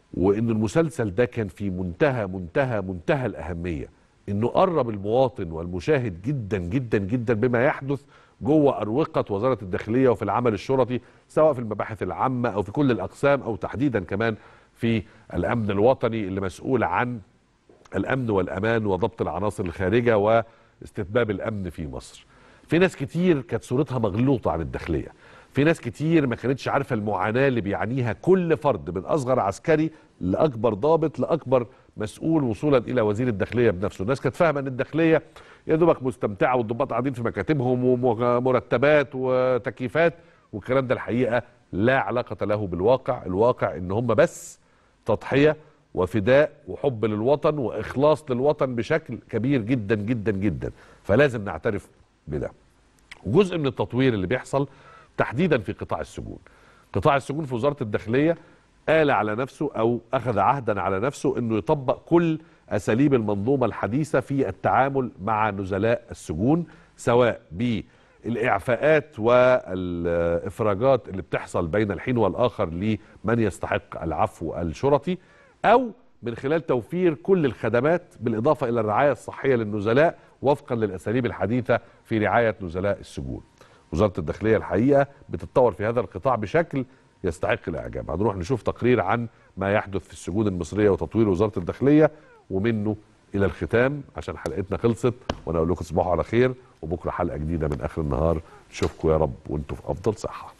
وان المسلسل ده كان في منتهى منتهى منتهى الاهميه انه قرب المواطن والمشاهد جدا جدا جدا بما يحدث جوه اروقه وزاره الداخليه وفي العمل الشرطي سواء في المباحث العامه او في كل الاقسام او تحديدا كمان في الامن الوطني اللي مسؤول عن الامن والامان وضبط العناصر الخارجه واستتباب الامن في مصر. في ناس كتير كانت صورتها مغلوطه عن الداخليه. في ناس كتير ما كانتش عارفه المعاناه اللي بيعانيها كل فرد من اصغر عسكري لاكبر ضابط لاكبر مسؤول وصولا الى وزير الداخليه بنفسه، الناس كانت فاهمه ان الداخليه يا دوبك مستمتعه والضباط قاعدين في مكاتبهم ومرتبات وتكييفات والكلام ده الحقيقه لا علاقه له بالواقع، الواقع ان هم بس تضحيه وفداء وحب للوطن واخلاص للوطن بشكل كبير جدا جدا جدا فلازم نعترف بده وجزء من التطوير اللي بيحصل تحديدا في قطاع السجون قطاع السجون في وزاره الداخليه قال على نفسه او اخذ عهدا على نفسه انه يطبق كل اساليب المنظومه الحديثه في التعامل مع نزلاء السجون سواء بالاعفاءات والافراجات اللي بتحصل بين الحين والاخر لمن يستحق العفو الشرطي او من خلال توفير كل الخدمات بالاضافه الى الرعايه الصحيه للنزلاء وفقا للاساليب الحديثه في رعايه نزلاء السجون. وزاره الداخليه الحقيقه بتتطور في هذا القطاع بشكل يستحق الاعجاب. هنروح نشوف تقرير عن ما يحدث في السجون المصريه وتطوير وزاره الداخليه ومنه الى الختام عشان حلقتنا خلصت وانا اقول لكم تصبحوا على خير وبكره حلقه جديده من اخر النهار نشوفكم يا رب وانتم في افضل صحه.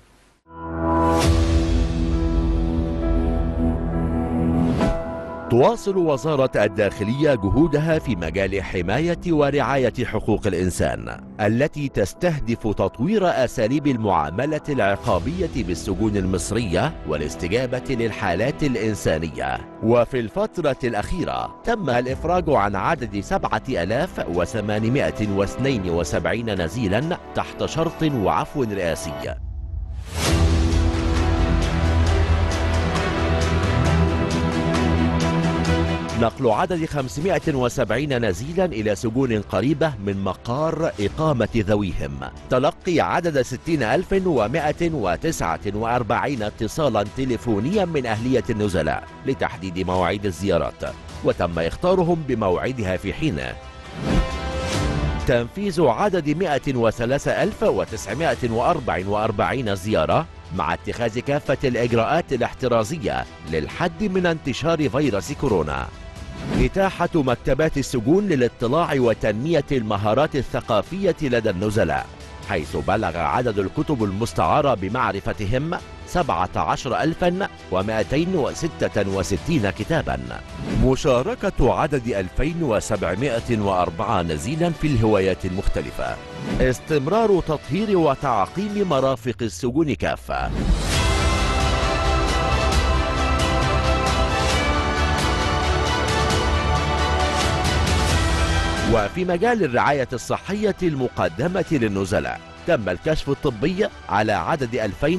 تواصل وزارة الداخلية جهودها في مجال حماية ورعاية حقوق الإنسان التي تستهدف تطوير أساليب المعاملة العقابية بالسجون المصرية والاستجابة للحالات الإنسانية وفي الفترة الأخيرة تم الإفراج عن عدد 7872 نزيلا تحت شرط وعفو رئاسي نقل عدد 570 نزيلا إلى سجون قريبة من مقار إقامة ذويهم تلقي عدد 60149 اتصالا تليفونيا من أهلية النزلاء لتحديد مواعيد الزيارات وتم إختارهم بموعدها في حينه تنفيذ عدد 103944 زيارة مع اتخاذ كافة الإجراءات الاحترازية للحد من انتشار فيروس كورونا إتاحة مكتبات السجون للاطلاع وتنمية المهارات الثقافية لدى النزلاء حيث بلغ عدد الكتب المستعارة بمعرفتهم 17266 كتابا مشاركة عدد 2704 نزيلا في الهوايات المختلفة استمرار تطهير وتعقيم مرافق السجون كافة وفي مجال الرعاية الصحية المقدمة للنزلاء تم الكشف الطبي على عدد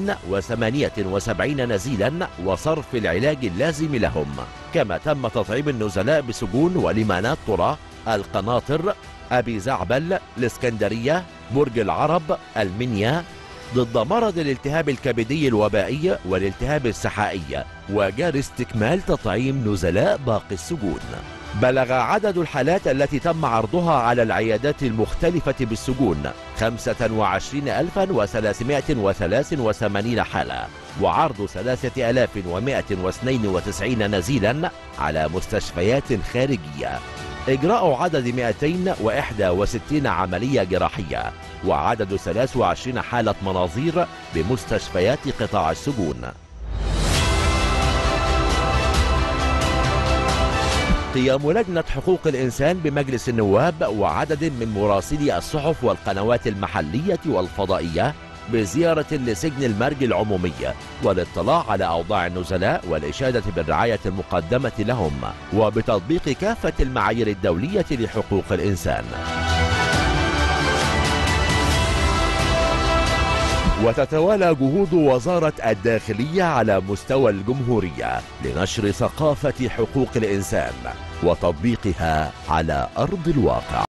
2078 نزيلا وصرف العلاج اللازم لهم كما تم تطعيم النزلاء بسجون ولمانات طرى القناطر أبي زعبل الإسكندرية برج العرب المنيا ضد مرض الالتهاب الكبدي الوبائي والالتهاب السحائي وجاري استكمال تطعيم نزلاء باقي السجون بلغ عدد الحالات التي تم عرضها على العيادات المختلفة بالسجون 25383 حالة وعرض 3192 نزيلا على مستشفيات خارجية إجراء عدد 261 عملية جراحية وعدد 23 حالة مناظير بمستشفيات قطاع السجون قيام لجنة حقوق الإنسان بمجلس النواب وعدد من مراسلي الصحف والقنوات المحلية والفضائية بزيارة لسجن المرج العمومي والاطلاع على أوضاع النزلاء والإشادة بالرعاية المقدمة لهم وبتطبيق كافة المعايير الدولية لحقوق الإنسان وتتوالى جهود وزارة الداخلية على مستوى الجمهورية لنشر ثقافة حقوق الإنسان وتطبيقها على أرض الواقع